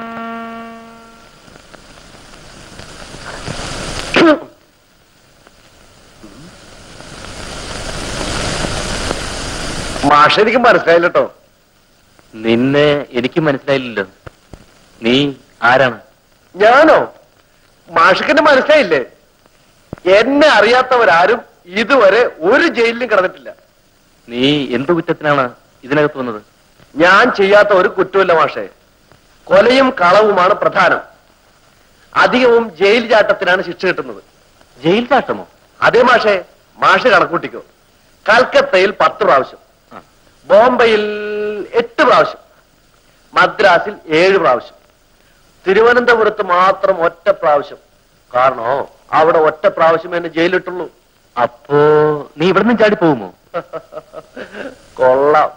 S1: മാഷ എനിക്ക് മനസ്സിലായില്ല കേട്ടോ
S2: നിന്നെ എനിക്ക് മനസ്സിലായില്ലല്ലോ നീ ആരാണ്
S1: ഞാനോ മാഷക്കെന്നെ മനസ്സിലായില്ലേ എന്നെ അറിയാത്തവരാരും ഇതുവരെ ഒരു ജയിലിലും കിടന്നിട്ടില്ല
S2: നീ എന്ത് കുറ്റത്തിനാണ് ഇതിനകത്ത് വന്നത്
S1: ഞാൻ ചെയ്യാത്ത ഒരു കുറ്റമില്ല മാഷേ കൊലയും കളവുമാണ് പ്രധാനം അധികവും ജയിൽ ചാട്ടത്തിനാണ് ശിക്ഷ കിട്ടുന്നത്
S2: ജയിൽ ചാട്ടമോ
S1: അതേ മാഷേ മാഷ് കണക്കൂട്ടിക്കോ കൽക്കത്തയിൽ പത്ത് പ്രാവശ്യം
S2: ആ.
S1: ബോംബെയിൽ എട്ട് പ്രാവശ്യം മദ്രാസിൽ ഏഴ് പ്രാവശ്യം തിരുവനന്തപുരത്ത് മാത്രം ഒറ്റ പ്രാവശ്യം കാരണോ അവിടെ ഒറ്റ പ്രാവശ്യം എന്നെ ജയിലിട്ടുള്ളൂ
S2: അപ്പോ നീ ഇവിടുന്ന് ചാടി പോകുമോ
S1: കൊള്ളാം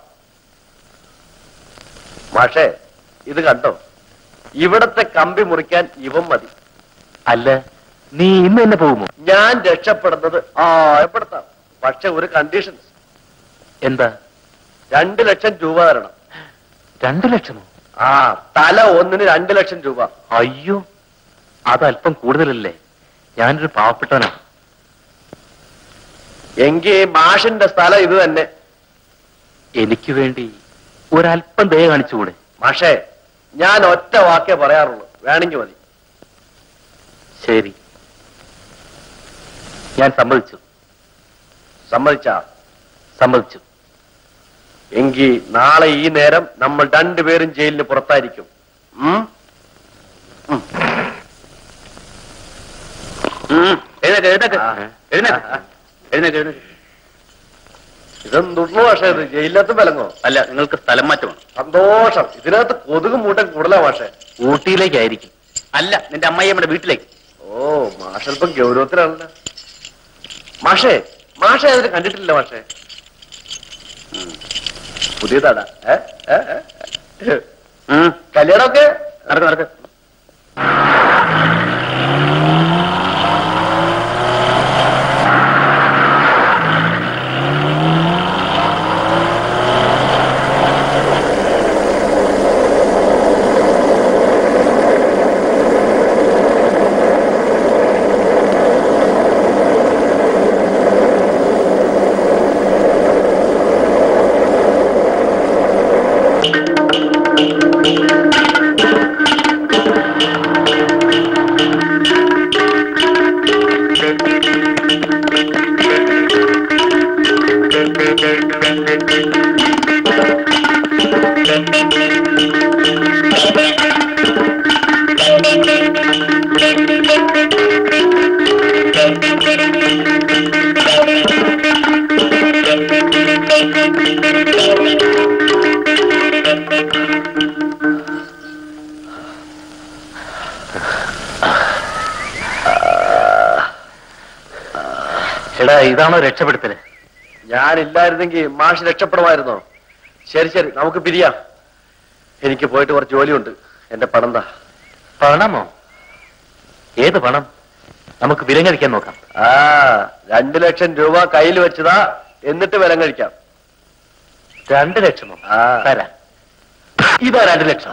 S1: മാഷേ ഇത് കണ്ടോ ഇവിടത്തെ കമ്പി മുറിക്കാൻ ഇവൻ മതി
S2: അല്ല നീ ഇന്ന് തന്നെ പോകുമോ
S1: ഞാൻ രക്ഷപ്പെടുന്നത് ആ എപ്പെടുത്താം പക്ഷെ ഒരു കണ്ടീഷൻസ്
S2: എന്താ
S1: രണ്ട് ലക്ഷം രൂപ തരണം
S2: രണ്ടു ലക്ഷമോ
S1: ആ തല ഒന്നിന് രണ്ട് ലക്ഷം രൂപ
S2: അയ്യോ അതല്പം കൂടുതലല്ലേ ഞാനൊരു പാവപ്പെട്ടവനാണ്
S1: എങ്കിൽ മാഷിന്റെ സ്ഥലം ഇത് തന്നെ
S2: എനിക്ക് വേണ്ടി ഒരല്പം ദയ കാണിച്ചുകൂടെ
S1: മാഷേ ഞാൻ ഒറ്റ വാക്കേ പറയാറുള്ളൂ വേണമെങ്കിൽ മതി
S2: ശരി ഞാൻ സമ്മതിച്ചു
S1: സമ്മതിച്ചാ
S2: സമ്മതിച്ചു
S1: എങ്കിൽ നാളെ ഈ നേരം നമ്മൾ രണ്ടുപേരും ജയിലിന് പുറത്തായിരിക്കും ഉം? ഉം.
S2: എഴുന്നേക്ക് എഴുന്നേക്ക്
S1: ആ.
S2: എഴുന്നേക്ക് എഴുന്നേക്ക് എഴുന്നേക്ക്
S1: ഇതെന്തുള്ളൂ പക്ഷേ ഇത് ജയിലിനകത്ത് വിലങ്ങോ
S2: അല്ല നിങ്ങൾക്ക് സ്ഥലം മാറ്റമാണ്
S1: സന്തോഷം ഇതിനകത്ത് കൊതുക് മൂട്ടം കൂടുതലാ മാഷേ
S2: ഊട്ടിയിലേക്കായിരിക്കും അല്ല നിന്റെ അമ്മയമ്മയുടെ വീട്ടിലേക്ക്
S1: ഓ മാഷൽപ്പം ഗൗരവത്തിലാണല്ലോ മാഷേ മാഷേ അതിന് കണ്ടിട്ടില്ല മാഷേ ഉം. പുതിയതാടാ ഏ? ഏ? ഏ?
S2: ഉം.
S1: കല്യാണമൊക്കെ
S2: നടക്ക് നടക്ക്
S1: എടാ ഇതാണോ രക്ഷപ്പെടുത്തല് ഞാനില്ലായിരുന്നെങ്കിൽ മാഷ് രക്ഷപ്പെടുമായിരുന്നോ ശരി ശരി നമുക്ക് പിരിയാം എനിക്ക് പോയിട്ട് കുറച്ച് ജോലിയുണ്ട് എന്റെ പണം താ പണമോ ഏത് പണം നമുക്ക് വിലം കഴിക്കാൻ നോക്കാം ആ രണ്ടു ലക്ഷം രൂപ കയ്യിൽ വെച്ചതാ എന്നിട്ട് വിലം കഴിക്കാം രണ്ട് ലക്ഷമോ തരാം ഇതാ രണ്ട് ലക്ഷം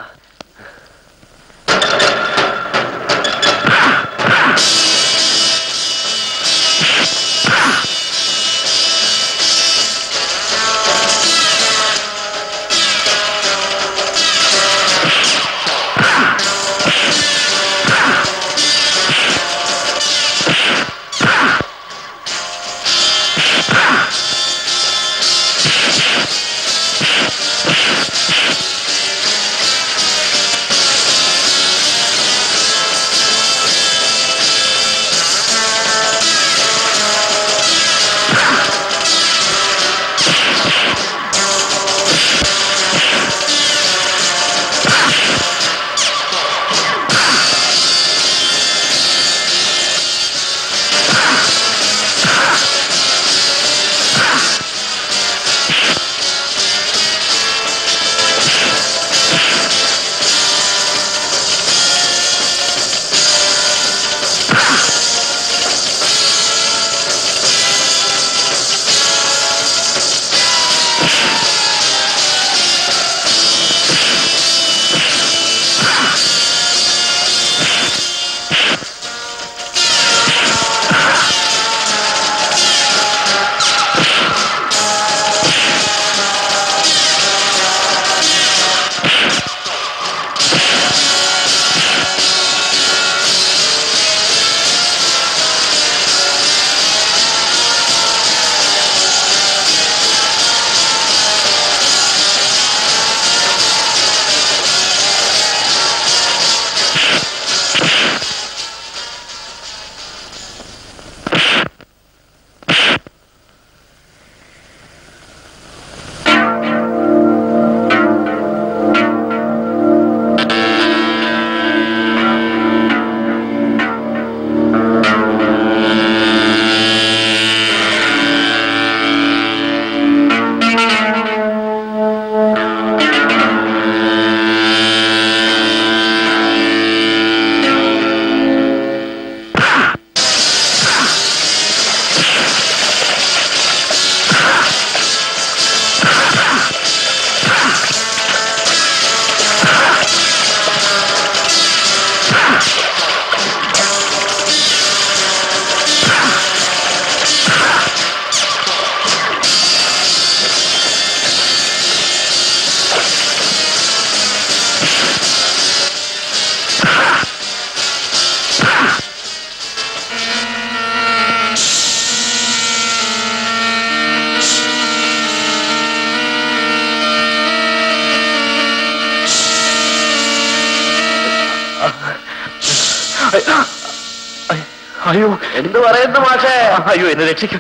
S1: അയ്യോ എന്ത് പറയുന്നു മാഷേ അയ്യോ എന്നെ രക്ഷിക്കും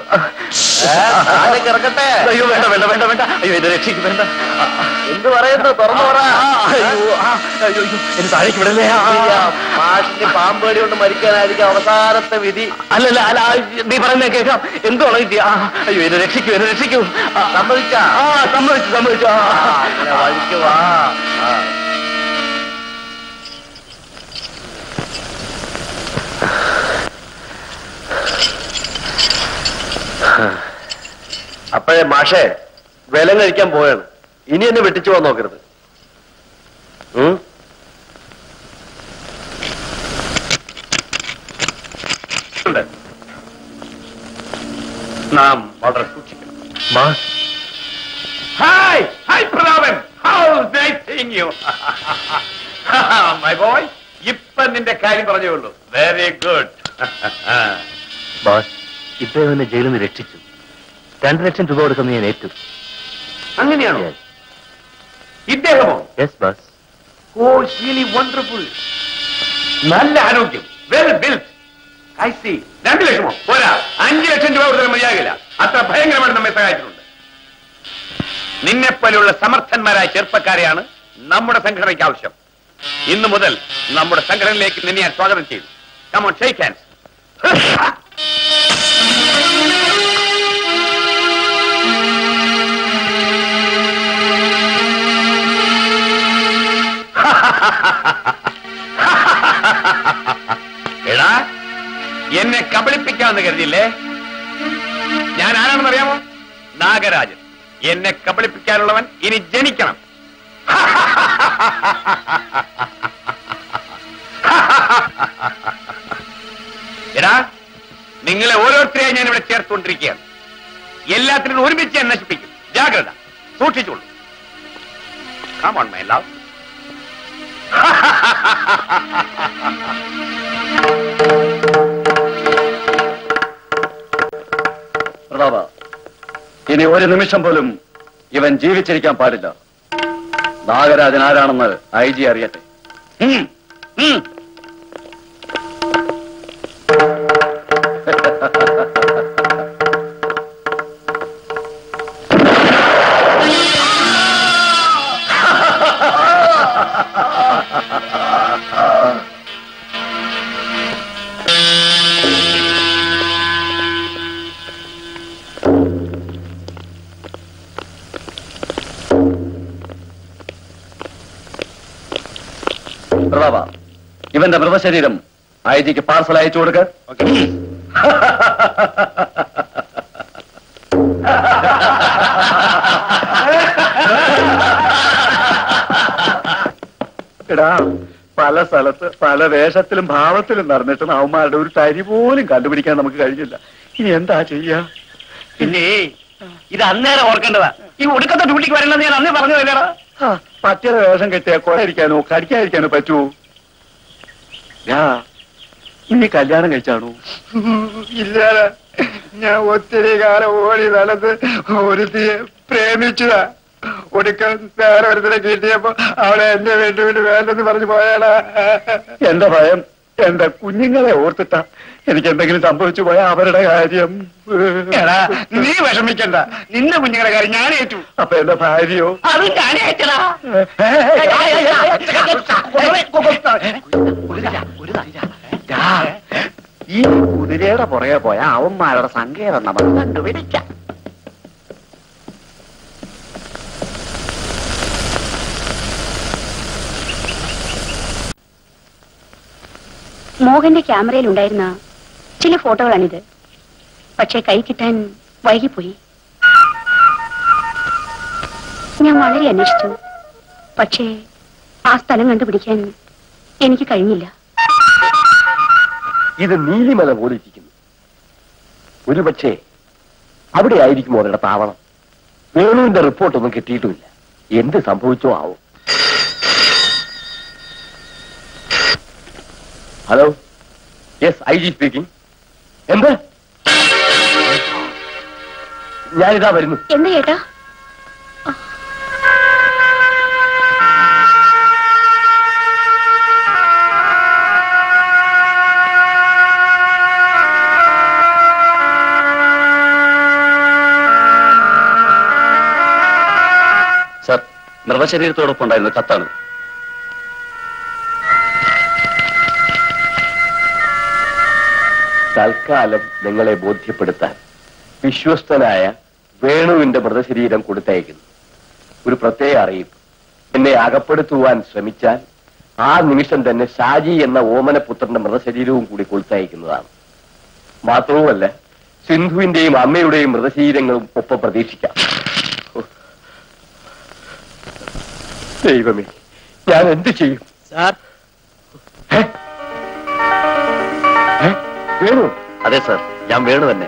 S1: ഇറക്കട്ടെ അയ്യോ വേണ്ട വേണ്ട വേണ്ട വേണ്ട അയ്യോ എന്നെ രക്ഷിക്കും വേണ്ട എന്ത് പറയുന്നു തുറന്നു പറ അയ്യോ ആ, അയ്യോ അയ്യോ എന്നെ താഴേക്ക് വിടല്ലേ മാഷിന് പാമ്പേടി കൊണ്ട് മരിക്കാനായിരിക്കും അവസാനത്തെ വിധി അല്ലല്ല അല്ല ആ, നീ പറയുന്ന കേൾക്കാം എന്തോ അയ്യോ എന്നെ രക്ഷിക്കൂ എന്നെ രക്ഷിക്കൂ സമ്മതിച്ച ആ സമ്മതിച്ചു സമ്മതിച്ചു ആ, അങ്ങനെ വഴിക്ക് വാ ആ. അപ്പോഴേ മാഷേ വിലം കഴിക്കാൻ പോയാണ് ഇനി എന്നെ വെട്ടിച്ചു പോകാൻ നോക്കരുത് ഉം?
S2: നാം വളരെ സൂക്ഷിക്കണം
S1: മാഷ്
S2: hi hi Prathapan how nice seeing you my boy ഇപ്പൊ നിന്റെ കാര്യം പറഞ്ഞേ ഉള്ളൂ വെരി ഗുഡ്
S1: ബോസ് ഇദ്ദേഹം എന്നെ ജയിലിൽ നിന്ന് രക്ഷിച്ചു രണ്ടു ലക്ഷം രൂപ കൊടുക്കുന്ന ഞാൻ ഏറ്റു
S2: അങ്ങനെയാണോ ഇദ്ദേഹമോ
S1: yes boss
S2: oh really wonderful നല്ല ആരോഗ്യം വെൽ ബിൽറ്റ് ഐ സി രണ്ട് ലക്ഷമോ പോരാ അഞ്ച് ലക്ഷം രൂപ കൊടുത്താൽ മതിയാകില്ല അത്ര ഭയങ്കരമായി നമ്മെ സഹായിച്ചിട്ടുണ്ട് നിന്നെപ്പോലെയുള്ള സമർത്ഥന്മാരായ ചെറുപ്പക്കാരെയാണ് നമ്മുടെ സംഘടനയ്ക്ക് ആവശ്യം ഇന്നു മുതൽ നമ്മുടെ സംഘടനയിലേക്ക് നിന്നെ ഞാൻ സ്വാഗതം ചെയ്തു കമോൺ ഷെയ്ക്ക് ഹാൻഡ്സ് ആളാണെന്ന് കരുതിയില്ലേ ഞാൻ ആരാണെന്ന് അറിയാമോ നാഗരാജൻ എന്നെ കബളിപ്പിക്കാനുള്ളവൻ ഇനി ജനിക്കണം എടാ നിങ്ങളെ ഓരോരുത്തരെയും ഞാൻ ഇവിടെ ചേർത്തുകൊണ്ടിരിക്കുകയാണ് എല്ലാത്തിനും ഒരുമിച്ച് ഞാൻ നശിപ്പിക്കും ജാഗ്രത സൂക്ഷിച്ചോളൂ Come on, my love.
S1: പ്രതാപ ഇനി ഒരു നിമിഷം പോലും ഇവൻ ജീവിച്ചിരിക്കാൻ പാടില്ല നാഗരാജൻ ആരാണെന്ന് ഐ ജി അറിയട്ടെ ഉം, ഉം. പ്രതാപ ഇവന്റെ മൃതശരീരം ഐ ജിക്ക് പാർസൽ അയച്ചു കൊടുക്ക എടാ പല സ്ഥലത്ത് പല വേഷത്തിലും ഭാവത്തിലും നടന്നിട്ടും അവന്മാരുടെ ഒരു തരി പോലും കണ്ടുപിടിക്കാൻ നമുക്ക് കഴിഞ്ഞില്ല ഇനി എന്താ ചെയ്യാ
S6: പിന്നെ ഇത് അന്നേരം ഓർക്കേണ്ടതാ ഈ ഒടുക്കത്തെ ഡ്യൂട്ടിക്ക് വരണമെന്ന് ഞാൻ അന്നേ പറഞ്ഞതല്ലേടാ
S1: ആ, പട്ടിയുടെ വേഷം കെട്ടിയാ കൊലയിരിക്കാനോ കടിക്കാതിരിക്കാനോ പറ്റൂ ഞാ നീ കല്യാണം കഴിച്ചാണോ
S5: ഇല്ല ഞാൻ ഒത്തിരി കാലം ഓടി നടന്ന് ഒരുത്തിയെ പ്രേമിച്ചതാ ഒടുക്കം വേറെ ഒരുത്തിനെ കിട്ടിയപ്പോ അവളെ എന്റെ വേണ്ടി വേണ്ടി വേണ്ടെന്ന് പറഞ്ഞു പോയാളാ
S1: എന്റെ ഭയം എന്റെ കുഞ്ഞുങ്ങളെ ഓർത്തിട്ടാ എനിക്ക് എന്തെങ്കിലും സംഭവിച്ചു പോയാ അവരുടെ കാര്യം
S5: എടാ നീ വിഷമിക്കണ്ട നിന്റെ കുഞ്ഞുങ്ങളെ കാര്യം ഞാൻ ഏറ്റു
S1: അപ്പൊ എന്റെ ഭാര്യയോ
S6: അത് ഞാൻ അയച്ചടാ
S1: ദാ, ഈ കുതിരയുടെ പുറകെ പോയ അവന്മാരുടെ സങ്കേതം നമുക്ക് കണ്ടുപിടിക്കാം
S3: മോഹന്റെ ക്യാമറയിൽ ഉണ്ടായിരുന്ന ചില ഫോട്ടോകളാണിത് പക്ഷേ കൈ കിട്ടാൻ വൈകിപ്പോയി ഞാൻ വളരെ അന്വേഷിച്ചു പക്ഷേ ആ സ്ഥലം കണ്ടുപിടിക്കാൻ എനിക്ക് കഴിഞ്ഞില്ല
S1: ഇത് നീലിമല പോലിരിക്കുന്നു ഒരുപക്ഷെ അവിടെ ആയിരിക്കും അവരുടെ താവളം വേണുവിന്റെ റിപ്പോർട്ടൊന്നും കിട്ടിയിട്ടുമില്ല എന്ത് സംഭവിച്ചോ ആവും hello yes I G speaking എന്ത് ഞാനിതാ വരുന്നു
S3: എന്താ ചേട്ടാ
S1: സർ മൃതശരീരത്തോടൊപ്പം ഉണ്ടായിരുന്ന കത്താണ് തൽക്കാലം നിങ്ങളെ ബോധ്യപ്പെടുത്താൻ വിശ്വസ്തനായ വേണുവിന്റെ മൃതശരീരം കൊടുത്തയക്കുന്നു ഒരു പ്രത്യേക അറിയിപ്പ് എന്നെ അകപ്പെടുത്തുവാൻ ശ്രമിച്ചാൽ ആ നിമിഷം തന്നെ ഷാജി എന്ന ഓമനപുത്രന്റെ മൃതശരീരവും കൂടി കൊടുത്തയക്കുന്നതാണ് മാത്രവുമല്ല സിന്ധുവിന്റെയും അമ്മയുടെയും മൃതശരീരങ്ങളും ഒപ്പം പ്രതീക്ഷിക്കാം ദൈവമേ ഞാൻ എന്ത് ചെയ്യും
S6: സാർ
S1: ഏ? ഏ? വേണു അതെ സാർ ഞാൻ വേണു തന്നെ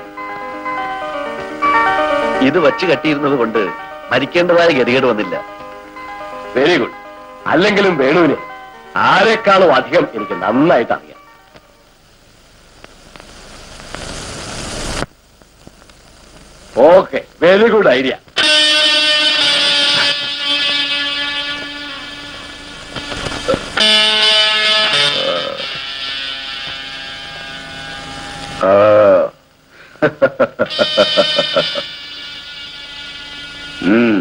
S1: ഇത് വച്ച് കെട്ടിയിരുന്നത് കൊണ്ട് മരിക്കേണ്ടതായ ഗതികേട് വന്നില്ല വെരി ഗുഡ് അല്ലെങ്കിലും വേണുവിന് ആരെക്കാളും അധികം എനിക്ക് നന്നായിട്ട് അറിയാം ഓക്കെ വെരി ഗുഡ് ഐഡിയ ആ. ഉം.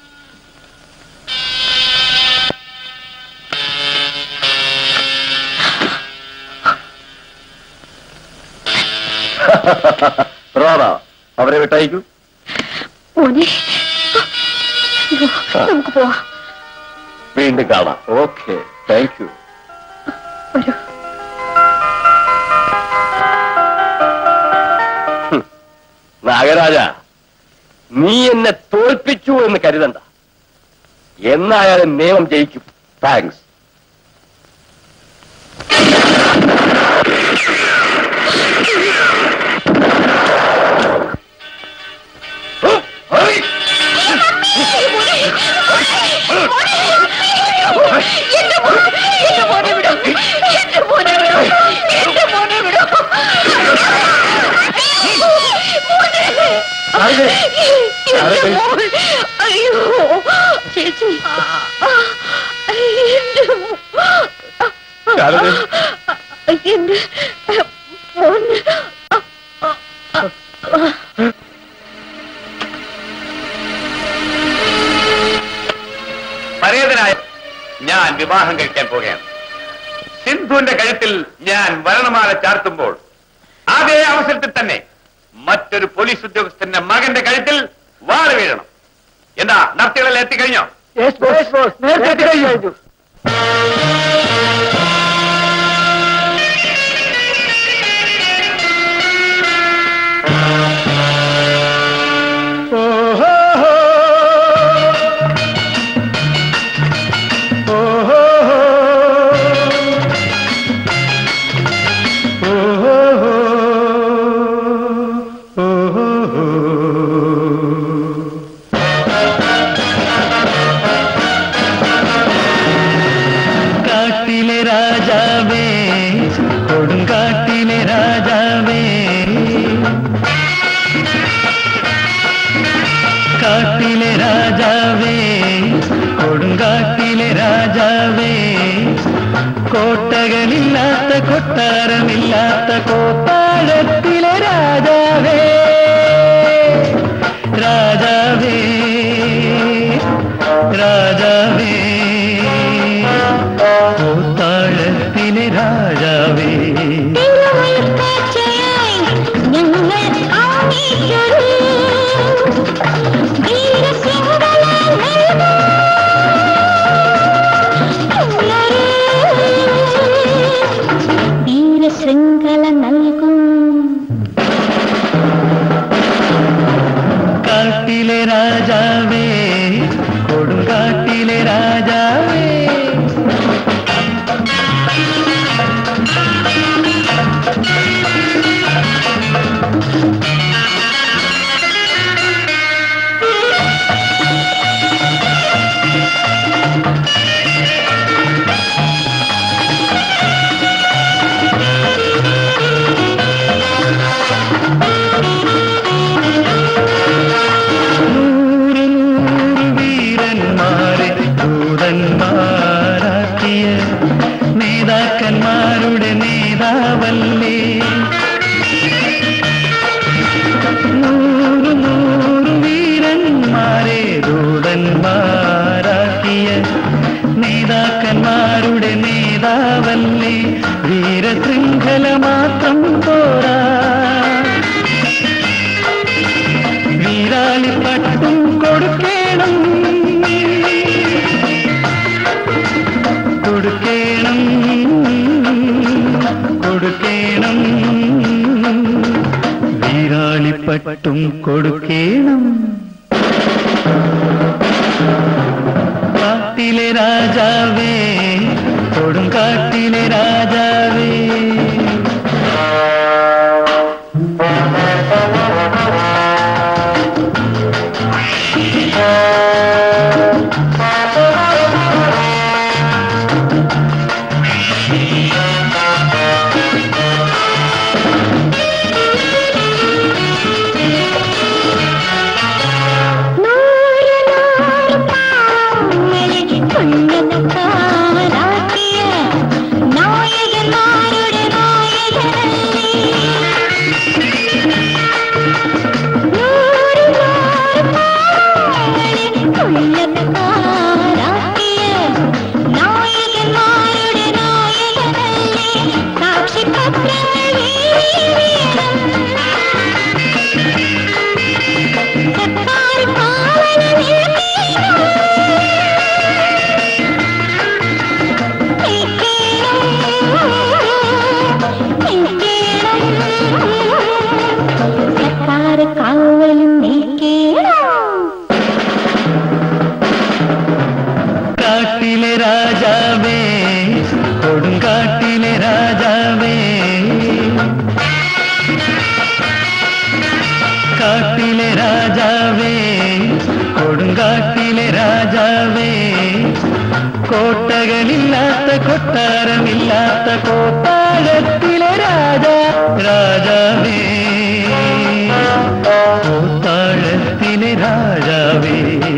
S1: റോഡാ അവരെ വിട്ടയക്കൂ
S3: മോനെ അയ്യോ, നമുക്ക് പോവാം
S1: വീണ്ടും കാണാം ഓക്കെ താങ്ക് യു
S3: വരൂ
S1: നാഗരാജ നീ എന്നെ തോൽപ്പിച്ചു എന്ന് കരുതണ്ട എന്നായാലും നിയമം ജയിക്കും താങ്ക്സ്
S3: എന്റെ മോനെ എന്റെ മോനെ വിടൂ എന്റെ മോനെ വിടൂ എന്റെ മോനെ വിടൂ മോനെ. എന്റെ മോൻ. അയ്യോ ചേച്ചി എന്റെ മോ-
S1: ശാരദേ.
S3: എന്റെ മോന്
S2: പരേതനായ ഞാൻ വിവാഹം കഴിക്കാൻ പോകുകയാണ് സിന്ധുവിന്റെ കഴുത്തിൽ ഞാൻ വരണമാല ചാർത്തുമ്പോൾ അതേ അവസരത്തിൽ തന്നെ മറ്റൊരു പോലീസ് ഉദ്യോഗസ്ഥന്റെ മകന്റെ കഴുത്തിൽ വാള് വീഴണം എന്താ നടത്തികളെല്ലാം എത്തിക്കഴിഞ്ഞോ
S6: നേരത്തെ കഴിഞ്ഞു
S4: കാട്ടിലെ രാജാവേ കൊടുങ്കാട്ടിലെ രാജാവേ കാട്ടിലെ രാജാവേ കൊടുങ്കാട്ടിലെ രാജാവേ കോട്ടകളില്ലാത്ത കൊട്ടാരമില്ലാത്ത കോത്താഴത്തിലെ രാജാവേ രാജാവേ രാജാവേ കോത്താഴത്തിലെ രാജാവേ
S3: ഞങ്ങൾ ആനയിച്ചൊരു വീരശൃംഖല നൽകും
S4: കാട്ടിലെ രാജാവേ കൊടുങ്കാട്ടിലെ രാജാവേ നൂറ് നൂറ് വീരന്മാരെ ദൂതന്മാരാക്കിയ നേതാക്കന്മാരുടെ നേതാവല്ലേ നൂറ് നൂറ് വീരന്മാരെ ദൂതന്മാരാക്കിയ നേതാക്കന്മാരുടെ നേതാവല്ലേ വീരശൃംഖല മാത്രം പോരാ വീരാളിപ്പട്ടും കൊടുക്കേണം കൊടുക്കേണം കൊടുക്കേണം വീരാളിപ്പട്ടും കൊടുക്കേണം കാട്ടിലെ രാജാവേ കൊടുങ്കാട്ടിലെ രാജാവേ
S3: നൂറ് നൂറ് പാവങ്ങളെ പുണ്യതക്കാരാക്കിയ നായകന്മാരുടെ നായകനല്ലേ നൂറ് നൂറ് പാവങ്ങളെ പുണ്യതക്കാരാക്കിയ നായകന്മാരുടെ
S4: കൊട്ടകനില്ലാത്ത കൊട്ടാരമില്ലാത്ത കോട്ടാരത്തിലെ രാജ രാജാവേ കോട്ടാഴത്തിലെ രാജാവേ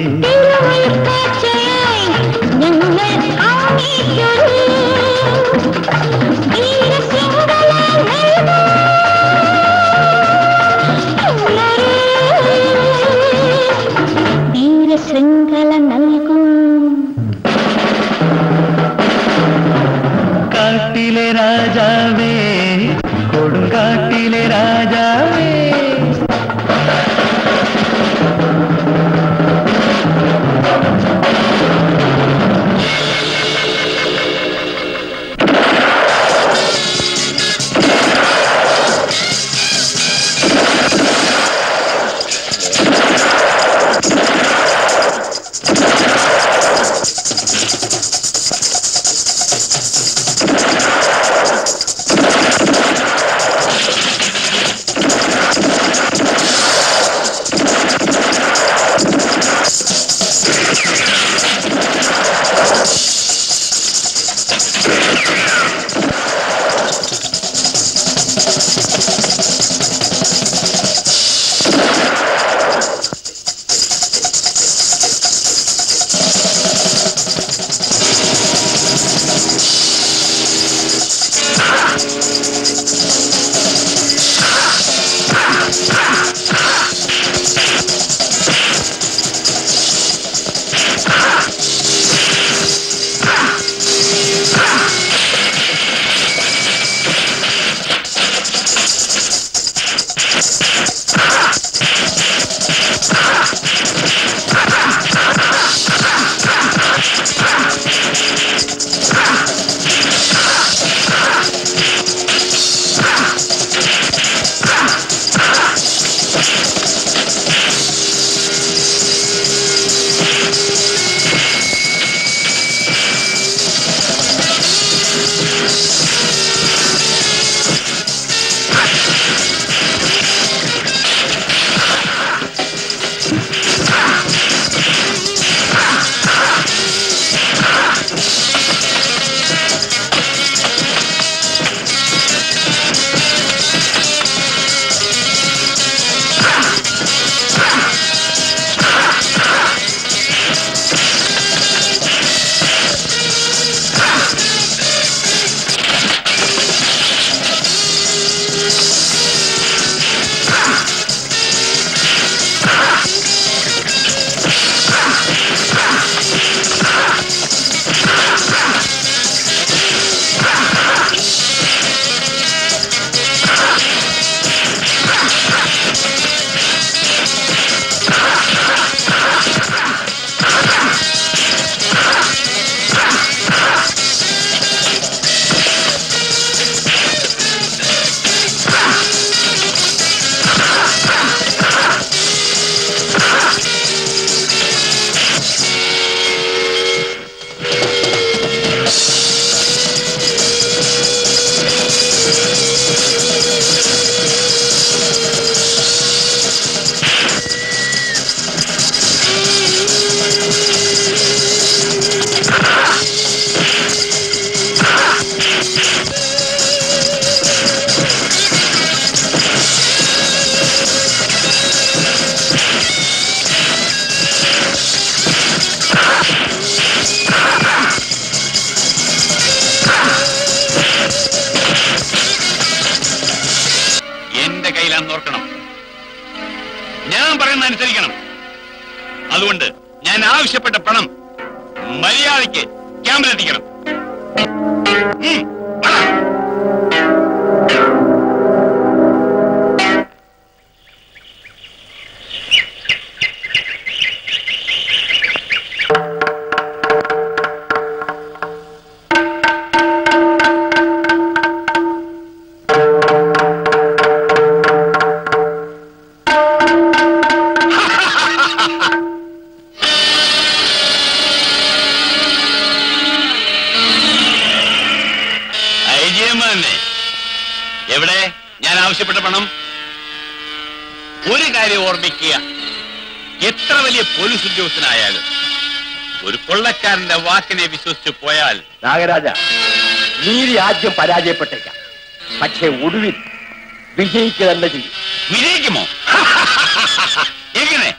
S7: ശൃംഖല നൽകും
S4: കാട്ടിലെ രാജാവേ കൊടുങ്കാട്ടിലെ രാജാവേ
S2: എന്റെ കയ്യിലാന്ന് ഓർക്കണം ഞാൻ പറയുന്ന അനുസരിക്കണം അതുകൊണ്ട് ഞാൻ ആവശ്യപ്പെട്ട പണം മര്യാദയ്ക്ക് ക്യാമ്പിലെത്തിക്കണം ഉം, വാ. ഐജിഎം തന്നെ എവിടെ ഞാൻ ആവശ്യപ്പെട്ട പണം ഒരു കാര്യം ഓർമ്മിക്കുക എത്ര വലിയ പോലീസ് ഉദ്യോഗസ്ഥനായാലും ഒരു കൊള്ളക്കാരന്റെ വാക്കിനെ വിശ്വസിച്ച് പോയാൽ
S1: നാഗരാജ നീതി ആദ്യം പരാജയപ്പെട്ടേക്കാം പക്ഷേ ഒടുവിൽ വിജയിക്കുക തന്നെ ചെയ്യും
S2: വിജയിക്കുമോ എങ്ങനെ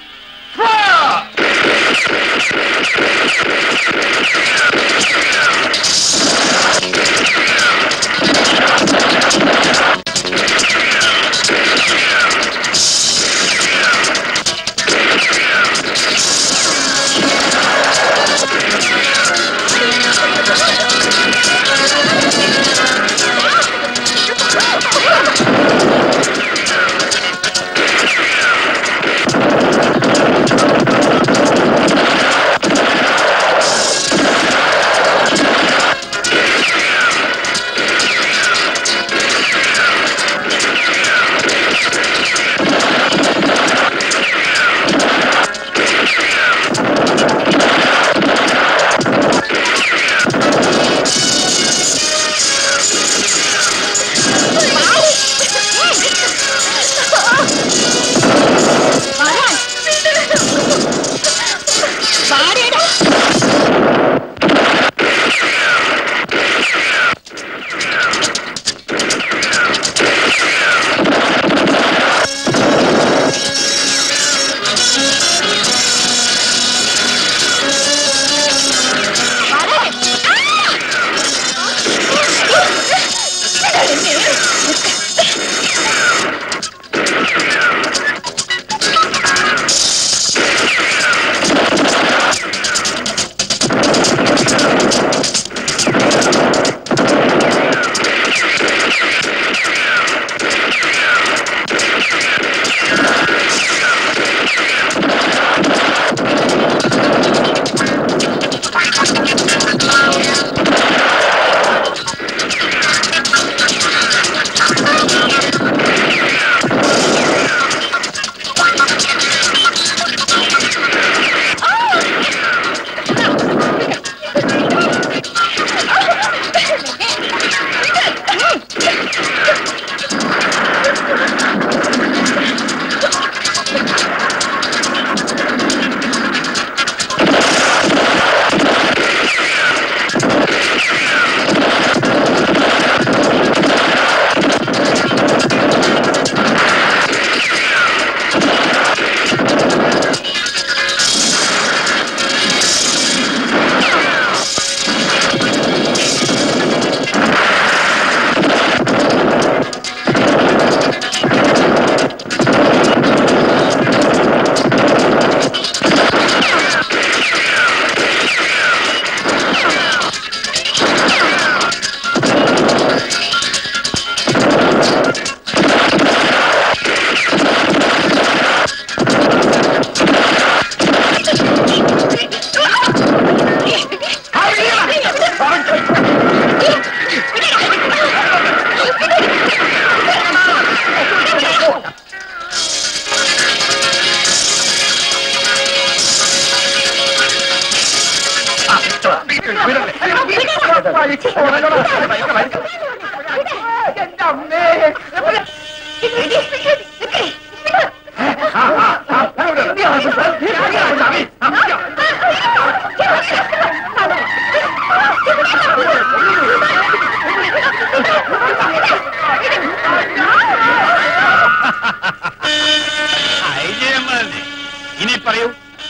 S2: ഐജയന്മാരനെ ഇനി പറയൂ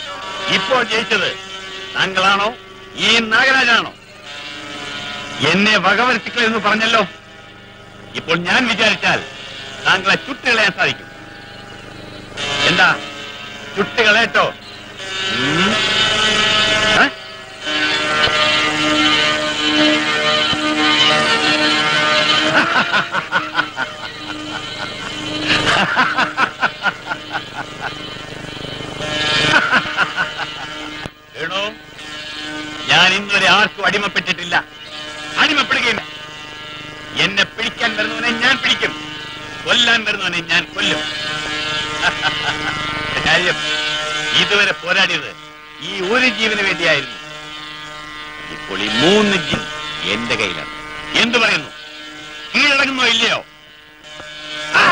S2: ഇപ്പോൾ ജയിച്ചത് താങ്കളാണോ ഈ നാഗരാജാണോ എന്നെ വകവരുത്തിക്കൾ എന്ന് പറഞ്ഞല്ലോ ഇപ്പോൾ ഞാൻ വിചാരിച്ചാൽ താങ്കളെ ചുട്ടുകളയാൻ സാധിക്കും എന്താ ചുട്ടുകളയട്ടോ ഉം? ഏ? വേണോ ഞാൻ ഇന്നുവരെ ആർക്കും അടിമപ്പെട്ടിട്ടില്ല അടിമപ്പെടുകയില്ല എന്നെ പിടിക്കാൻ വരുന്നവനെ ഞാൻ പിടിക്കും കൊല്ലാൻ വരുന്നവനെ ഞാൻ കൊല്ലും കാര്യം ഇതുവരെ പോരാടിയത് ഈ ഒരു ജീവന് വേണ്ടിയായിരുന്നു ഇപ്പോൾ ഈ മൂന്ന് ജീവൻ എന്റെ കയ്യിലാണ് എന്തു പറയുന്നു കീഴടങ്ങുന്നോ ഇല്ലയോ ആ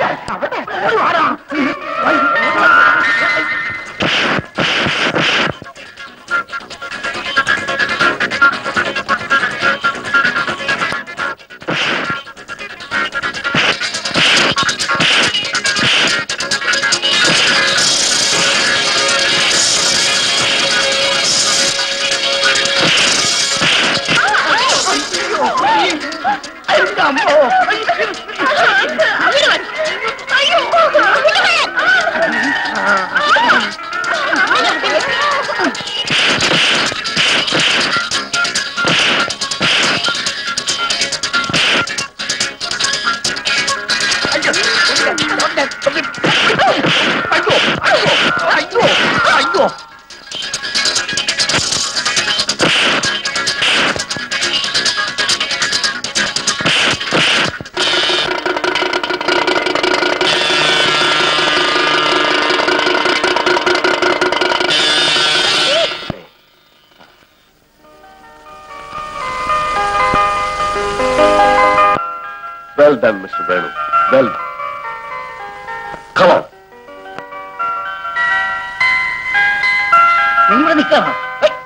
S1: well done mister Venu well come on
S6: നിങ്ങൾ നിൽക്കണം